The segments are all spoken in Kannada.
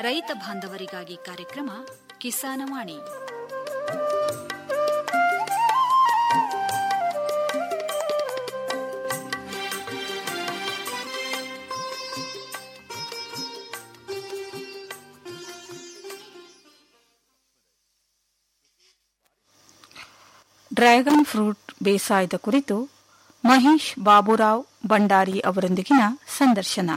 ರೈತ ಬಾಂಧವರಿಗಾಗಿ ಕಾರ್ಯಕ್ರಮ ಕಿಸಾನವಾಣಿ ಡ್ರ್ಯಾಗನ್ ಫ್ರೂಟ್ ಬೇಸಾಯದ ಕುರಿತು ಮಹೇಶ್ ಬಾಬುರಾವ್ ಭಂಡಾರಿ ಅವರೊಂದಿಗಿನ ಸಂದರ್ಶನ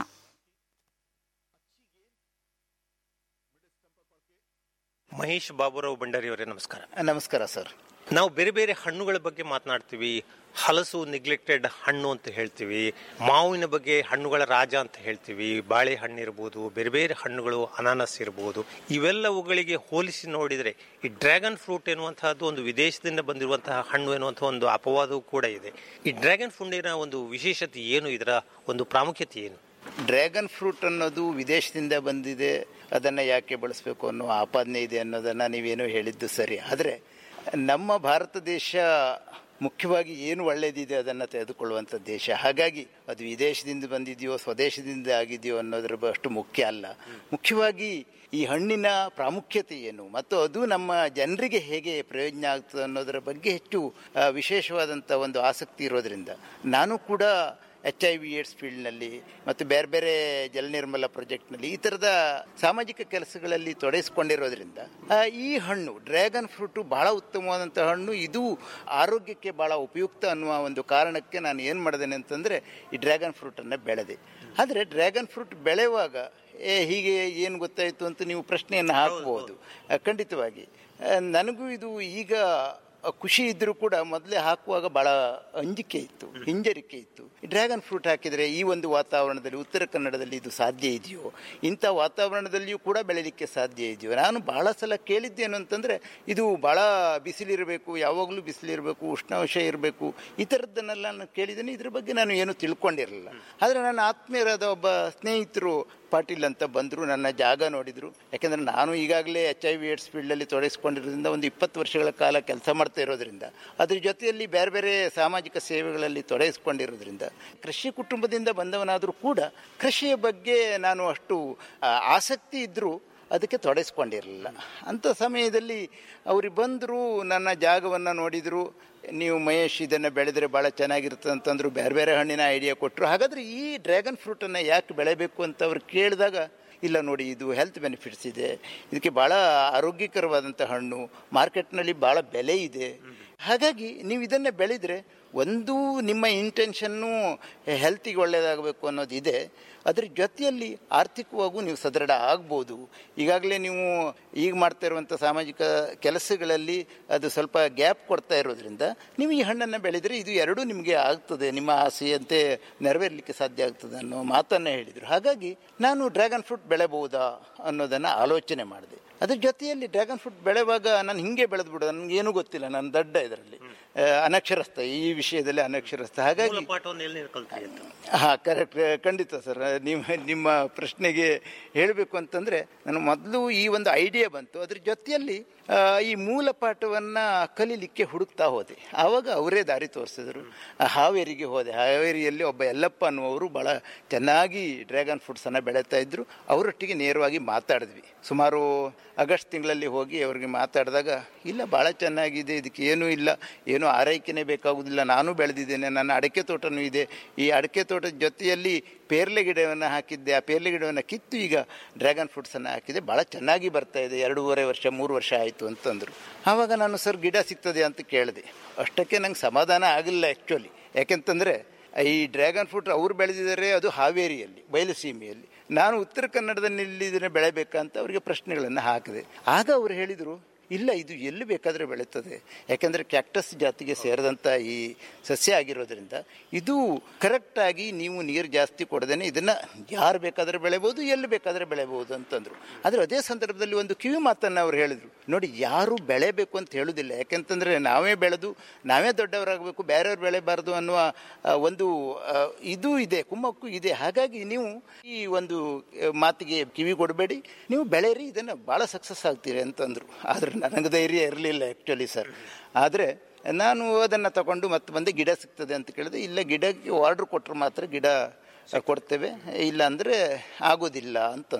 ಮಹೇಶ್ ಬಾಬುರಾವ್ ಭಂಡಾರಿ ಅವರೇ ನಮಸ್ಕಾರ ನಮಸ್ಕಾರ ಸರ್ ನಾವು ಬೇರೆ ಬೇರೆ ಹಣ್ಣುಗಳ ಬಗ್ಗೆ ಮಾತನಾಡ್ತೀವಿ ಹಲಸು ನೆಗ್ಲೆಕ್ಟೆಡ್ ಹಣ್ಣು ಅಂತ ಹೇಳ್ತೀವಿ ಮಾವಿನ ಬಗ್ಗೆ ಹಣ್ಣುಗಳ ರಾಜ ಅಂತ ಹೇಳ್ತೀವಿ ಬಾಳೆಹಣ್ಣು ಇರ್ಬೋದು ಬೇರೆ ಬೇರೆ ಹಣ್ಣುಗಳು ಅನಾನಸ್ ಇರ್ಬೋದು ಇವೆಲ್ಲವುಗಳಿಗೆ ಹೋಲಿಸಿ ನೋಡಿದರೆ ಈ ಡ್ರ್ಯಾಗನ್ ಫ್ರೂಟ್ ಎನ್ನುವಂತಹದ್ದು ಒಂದು ವಿದೇಶದಿಂದ ಬಂದಿರುವಂತಹ ಹಣ್ಣು ಎನ್ನುವಂತಹ ಒಂದು ಅಪವಾದವೂ ಕೂಡ ಇದೆ ಈ ಡ್ರ್ಯಾಗನ್ ಫ್ರೂಟಿನ ಒಂದು ವಿಶೇಷತೆ ಏನು ಇದರ ಒಂದು ಪ್ರಾಮುಖ್ಯತೆ ಏನು ಡ್ರ್ಯಾಗನ್ ಫ್ರೂಟ್ ಅನ್ನೋದು ವಿದೇಶದಿಂದ ಬಂದಿದೆ ಅದನ್ನು ಯಾಕೆ ಬಳಸಬೇಕು ಅನ್ನೋ ಆಪಾದನೆ ಇದೆ ಅನ್ನೋದನ್ನು ನೀವೇನೋ ಹೇಳಿದ್ದು ಸರಿ ಆದರೆ ನಮ್ಮ ಭಾರತ ದೇಶ ಮುಖ್ಯವಾಗಿ ಏನು ಒಳ್ಳೆಯದಿದೆ ಅದನ್ನು ತೆಗೆದುಕೊಳ್ಳುವಂಥ ದೇಶ ಹಾಗಾಗಿ ಅದು ವಿದೇಶದಿಂದ ಬಂದಿದೆಯೋ ಸ್ವದೇಶದಿಂದ ಆಗಿದೆಯೋ ಅನ್ನೋದ್ರ ಬ- ಅಷ್ಟು ಮುಖ್ಯ ಅಲ್ಲ ಮುಖ್ಯವಾಗಿ ಈ ಹಣ್ಣಿನ ಪ್ರಾಮುಖ್ಯತೆ ಏನು ಮತ್ತು ಅದು ನಮ್ಮ ಜನರಿಗೆ ಹೇಗೆ ಪ್ರಯೋಜನ ಆಗ್ತದೆ ಅನ್ನೋದರ ಬಗ್ಗೆ ಹೆಚ್ಚು ಆ, ವಿಶೇಷವಾದಂಥ ಒಂದು ಆಸಕ್ತಿ ಇರೋದ್ರಿಂದ ನಾನು ಕೂಡ ಎಚ್ ಐ ವಿ ಏಡ್ಸ್ ಫೀಲ್ಡ್ನಲ್ಲಿ ಮತ್ತು ಬೇರೆ ಬೇರೆ ಜಲನಿರ್ಮಲ ಪ್ರಾಜೆಕ್ಟ್ನಲ್ಲಿ ಈ ಥರದ ಸಾಮಾಜಿಕ ಕೆಲಸಗಳಲ್ಲಿ ತೊಡಗಿಸ್ಕೊಂಡಿರೋದ್ರಿಂದ ಆ, ಈ ಹಣ್ಣು ಡ್ರ್ಯಾಗನ್ ಫ್ರೂಟು ಬಹಳ ಉತ್ತಮವಾದಂಥ ಹಣ್ಣು ಇದು ಆರೋಗ್ಯಕ್ಕೆ ಭಾಳ ಉಪಯುಕ್ತ ಅನ್ನುವ ಒಂದು ಕಾರಣಕ್ಕೆ ನಾನು ಏನು ಮಾಡಿದ್ದೇನೆ ಅಂತಂದರೆ ಈ ಡ್ರ್ಯಾಗನ್ ಫ್ರೂಟನ್ನು ಬೆಳೆದೆ ಆದರೆ ಡ್ರ್ಯಾಗನ್ ಫ್ರೂಟ್ ಬೆಳೆಯುವಾಗ ಏ ಹೀಗೆ ಏನು ಗೊತ್ತಾಯಿತು ಅಂತ ನೀವು ಪ್ರಶ್ನೆಯನ್ನು ಹಾಕ್ಬೋದು ಆ, ಖಂಡಿತವಾಗಿ ಆ, ನನಗೂ ಇದು ಈಗ ಖುಷಿ ಇದ್ದರೂ ಕೂಡ ಮೊದಲೇ ಹಾಕುವಾಗ ಭಾಳ ಅಂಜಿಕೆ ಇತ್ತು ಹಿಂಜರಿಕೆ ಇತ್ತು ಡ್ರ್ಯಾಗನ್ ಫ್ರೂಟ್ ಹಾಕಿದರೆ ಈ ಒಂದು ವಾತಾವರಣದಲ್ಲಿ ಉತ್ತರ ಕನ್ನಡದಲ್ಲಿ ಇದು ಸಾಧ್ಯ ಇದೆಯೋ ಇಂಥ ವಾತಾವರಣದಲ್ಲಿಯೂ ಕೂಡ ಬೆಳೀಲಿಕ್ಕೆ ಸಾಧ್ಯ ಇದೆಯೋ ನಾನು ಭಾಳ ಸಲ ಕೇಳಿದ್ದೇನು ಅಂತಂದರೆ ಇದು ಭಾಳ ಬಿಸಿಲಿರಬೇಕು ಯಾವಾಗಲೂ ಬಿಸಿಲಿರಬೇಕು ಉಷ್ಣಾಂಶ ಇರಬೇಕು ಈ ಥರದ್ದನ್ನೆಲ್ಲ ನಾನು ಕೇಳಿದ್ದೇನೆ ಇದ್ರ ಬಗ್ಗೆ ನಾನು ಏನು ತಿಳ್ಕೊಂಡಿರಲಿಲ್ಲ ಆದರೆ ನನ್ನ ಆತ್ಮೀಯರಾದ ಒಬ್ಬ ಸ್ನೇಹಿತರು ಪಾಟೀಲ್ ಅಂತ ಬಂದರು ನನ್ನ ಜಾಗ ನೋಡಿದರು ಯಾಕೆಂದರೆ ನಾನು ಈಗಾಗಲೇ ಎಚ್ ಐ ವಿ ಏಡ್ಸ್ ಫೀಲ್ಡಲ್ಲಿ ತೊಡಗಿಸ್ಕೊಂಡಿರೋದ್ರಿಂದ ಒಂದು ಇಪ್ಪತ್ತು ವರ್ಷಗಳ ಕಾಲ ಕೆಲಸ ಮಾಡ್ತಾ ಇರೋದ್ರಿಂದ ಅದ್ರ ಜೊತೆಯಲ್ಲಿ ಬೇರೆ ಬೇರೆ ಸಾಮಾಜಿಕ ಸೇವೆಗಳಲ್ಲಿ ತೊಡಗಿಸ್ಕೊಂಡಿರೋದ್ರಿಂದ ಕೃಷಿ ಕುಟುಂಬದಿಂದ ಬಂದವನಾದರೂ ಕೂಡ ಕೃಷಿಯ ಬಗ್ಗೆ ನಾನು ಅಷ್ಟು ಆ, ಆಸಕ್ತಿ ಇದ್ದರೂ ಅದಕ್ಕೆ ತೊಡಗಿಸ್ಕೊಂಡಿರಲಿಲ್ಲ ಅಂಥ ಸಮಯದಲ್ಲಿ ಅವ್ರಿಗೆ ಬಂದರು ನನ್ನ ಜಾಗವನ್ನು ನೋಡಿದರು ನೀವು ಮಹೇಶ್ ಇದನ್ನು ಬೆಳೆದರೆ ಭಾಳ ಚೆನ್ನಾಗಿರುತ್ತೆ ಅಂತಂದ್ರು ಬೇರೆ ಬೇರೆ ಹಣ್ಣಿನ ಐಡಿಯಾ ಕೊಟ್ಟರು ಹಾಗಾದರೆ ಈ ಡ್ರ್ಯಾಗನ್ ಫ್ರೂಟನ್ನು ಯಾಕೆ ಬೆಳೆಯಬೇಕು ಅಂತ ಅವ್ರು ಕೇಳಿದಾಗ ಇಲ್ಲ ನೋಡಿ ಇದು ಹೆಲ್ತ್ ಬೆನಿಫಿಟ್ಸ್ ಇದೆ ಇದಕ್ಕೆ ಭಾಳ ಆರೋಗ್ಯಕರವಾದಂಥ ಹಣ್ಣು ಮಾರ್ಕೆಟ್ನಲ್ಲಿ ಭಾಳ ಬೆಲೆ ಇದೆ ಹಾಗಾಗಿ ನೀವು ಇದನ್ನೇ ಬೆಳೆದರೆ ಒಂದು ನಿಮ್ಮ ಇಂಟೆನ್ಷನ್ನು ಹೆಲ್ತಿಗೆ ಒಳ್ಳೆಯದಾಗಬೇಕು ಅನ್ನೋದಿದೆ ಅದ್ರ ಜೊತೆಯಲ್ಲಿ ಆರ್ಥಿಕವಾಗೂ ನೀವು ಸದೃಢ ಆಗ್ಬೋದು ಈಗಾಗಲೇ ನೀವು ಈಗ ಮಾಡ್ತಾ ಇರುವಂಥ ಸಾಮಾಜಿಕ ಕೆಲಸಗಳಲ್ಲಿ ಅದು ಸ್ವಲ್ಪ ಗ್ಯಾಪ್ ಕೊಡ್ತಾ ಇರೋದ್ರಿಂದ ನೀವು ಈ ಹಣ್ಣನ್ನು ಬೆಳೆದರೆ ಇದು ಎರಡೂ ನಿಮಗೆ ಆಗ್ತದೆ ನಿಮ್ಮ ಆಸೆಯಂತೆ ನೆರವೇರಲಿಕ್ಕೆ ಸಾಧ್ಯ ಆಗ್ತದೆ ಅನ್ನೋ ಮಾತನ್ನು ಹೇಳಿದರು ಹಾಗಾಗಿ ನಾನು ಡ್ರ್ಯಾಗನ್ ಫ್ರೂಟ್ ಬೆಳೆಬಹುದಾ ಅನ್ನೋದನ್ನು ಆಲೋಚನೆ ಮಾಡಿದೆ ಅದ್ರ ಜೊತೆಯಲ್ಲಿ ಡ್ರ್ಯಾಗನ್ ಫ್ರೂಟ್ ಬೆಳೆಯುವಾಗ ನಾನು ಹಿಂಗೆ ಬೆಳೆದು ಬಿಡೋದು ನನಗೇನು ಗೊತ್ತಿಲ್ಲ ನಾನು ದಡ್ಡ ಇದರಲ್ಲಿ ಆ, ಅನಕ್ಷರಸ್ಥ ಈ ವಿಷಯದಲ್ಲಿ ಅನಕ್ಷರಸ್ಥ ಹಾಗಾಗಿ ಪಾಠವನ್ನು ಎಲ್ಲಿ ಕಲ್ತೀವಿ ಅಂತ ಹಾಂ ಕರೆಕ್ಟ್ ಖಂಡಿತ ಸರ್ ನಿಮ್ಮ ನಿಮ್ಮ ಪ್ರಶ್ನೆಗೆ ಹೇಳಬೇಕು ಅಂತಂದರೆ ನಾನು ಮೊದಲು ಈ ಒಂದು ಐಡಿಯಾ ಬಂತು ಅದ್ರ ಜೊತೆಯಲ್ಲಿ ಆ, ಈ ಮೂಲ ಪಾಠವನ್ನು ಕಲೀಲಿಕ್ಕೆ ಹುಡುಕ್ತಾ ಹೋದೆ ಆವಾಗ ಅವರೇ ದಾರಿ ತೋರಿಸಿದ್ರು ಆ, ಹಾವೇರಿಗೆ ಹೋದೆ ಹಾವೇರಿಯಲ್ಲಿ ಒಬ್ಬ ಯಲ್ಲಪ್ಪ ಅನ್ನುವರು ಭಾಳ ಚೆನ್ನಾಗಿ ಡ್ರ್ಯಾಗನ್ ಫ್ರೂಟ್ಸನ್ನು ಬೆಳೀತಾ ಇದ್ರು ಅವರೊಟ್ಟಿಗೆ ನೇರವಾಗಿ ಮಾತಾಡಿದ್ವಿ ಸುಮಾರು ಆಗಸ್ಟ್ ತಿಂಗಳಲ್ಲಿ ಹೋಗಿ ಅವ್ರಿಗೆ ಮಾತಾಡಿದಾಗ ಇಲ್ಲ ಭಾಳ ಚೆನ್ನಾಗಿದೆ ಇದಕ್ಕೆ ಏನೂ ಇಲ್ಲ ಏನೂ ಆರೈಕೆನೇ ಬೇಕಾಗುವುದಿಲ್ಲ ನಾನು ಬೆಳೆದಿದ್ದೇನೆ ನನ್ನ ಅಡಿಕೆ ತೋಟನೂ ಇದೆ ಈ ಅಡಿಕೆ ತೋಟದ ಜೊತೆಯಲ್ಲಿ ಪೇರ್ಲೆ ಗಿಡವನ್ನು ಹಾಕಿದ್ದೆ ಆ ಪೇರ್ಲೆ ಗಿಡವನ್ನು ಕಿತ್ತು ಈಗ ಡ್ರ್ಯಾಗನ್ ಫ್ರೂಟ್ಸನ್ನು ಹಾಕಿದೆ ಭಾಳ ಚೆನ್ನಾಗಿ ಬರ್ತಾ ಇದೆ ಎರಡೂವರೆ ವರ್ಷ ಮೂರು ವರ್ಷ ಆಯಿತು ಅಂತಂದರು ಆವಾಗ ನಾನು ಸರ್ ಗಿಡ ಸಿಗ್ತದೆ ಅಂತ ಕೇಳಿದೆ ಅಷ್ಟಕ್ಕೆ ನಂಗೆ ಸಮಾಧಾನ ಆಗಿಲ್ಲ ಆ್ಯಕ್ಚುಲಿ ಯಾಕೆಂತಂದರೆ ಈ ಡ್ರ್ಯಾಗನ್ ಫ್ರೂಟ್ ಅವ್ರು ಬೆಳೆದಿದ್ದಾರೆ ಅದು ಹಾವೇರಿಯಲ್ಲಿ ಬಯಲುಸೀಮೆಯಲ್ಲಿ ನಾನು ಉತ್ತರ ಕನ್ನಡದಲ್ಲಿ ಇದನ್ನು ಬೆಳೆಯಬೇಕಂತ ಅವರಿಗೆ ಪ್ರಶ್ನೆಗಳನ್ನು ಹಾಕಿದೆ ಆಗ ಅವರು ಹೇಳಿದರು ಇಲ್ಲ ಇದು ಎಲ್ಲಿ ಬೇಕಾದರೆ ಬೆಳೀತದೆ ಯಾಕೆಂದರೆ ಕ್ಯಾಕ್ಟಸ್ ಜಾತಿಗೆ ಸೇರಿದಂಥ ಈ ಸಸ್ಯ ಆಗಿರೋದ್ರಿಂದ ಇದು ಕರೆಕ್ಟಾಗಿ ನೀವು ನೀರು ಜಾಸ್ತಿ ಕೊಡದೇನೆ ಇದನ್ನು ಯಾರು ಬೇಕಾದರೆ ಬೆಳೆಬೋದು ಎಲ್ಲಿ ಬೇಕಾದರೆ ಬೆಳೆಬೋದು ಅಂತಂದರು ಆದರೆ ಅದೇ ಸಂದರ್ಭದಲ್ಲಿ ಒಂದು ಕಿವಿ ಮಾತನ್ನು ಅವ್ರು ಹೇಳಿದರು ನೋಡಿ ಯಾರು ಬೆಳೆಯಬೇಕು ಅಂತ ಹೇಳೋದಿಲ್ಲ ಯಾಕೆಂತಂದರೆ ನಾವೇ ಬೆಳೆದು ನಾವೇ ದೊಡ್ಡವರಾಗಬೇಕು ಬೇರೆಯವ್ರು ಬೆಳೆಬಾರ್ದು ಅನ್ನುವ ಆ, ಒಂದು ಆ, ಇದು ಇದೆ ಕುಮ್ಮಕ್ಕು ಇದೆ ಹಾಗಾಗಿ ನೀವು ಈ ಒಂದು ಆ, ಮಾತಿಗೆ ಕಿವಿ ಕೊಡಬೇಡಿ ನೀವು ಬೆಳೆಯಿರಿ ಇದನ್ನು ಭಾಳ ಸಕ್ಸಸ್ ಆಗ್ತೀರಿ ಅಂತಂದರು ಆದರೆ ನನಗೆ ಧೈರ್ಯ ಇರಲಿಲ್ಲ ಆ್ಯಕ್ಚುಲಿ ಸರ್ ಆದರೆ ನಾನು ಅದನ್ನು ತಗೊಂಡು ಮತ್ತೆ ಬಂದು ಗಿಡ ಸಿಗ್ತದೆ ಅಂತ ಕೇಳಿದೆ ಇಲ್ಲ ಗಿಡಕ್ಕೆ ಆರ್ಡ್ರ್ ಕೊಟ್ಟರೆ ಮಾತ್ರ ಗಿಡ ಕೊಡ್ತೇವೆ ಇಲ್ಲ ಅಂದರೆ ಆಗೋದಿಲ್ಲ ಅಂತಂದರು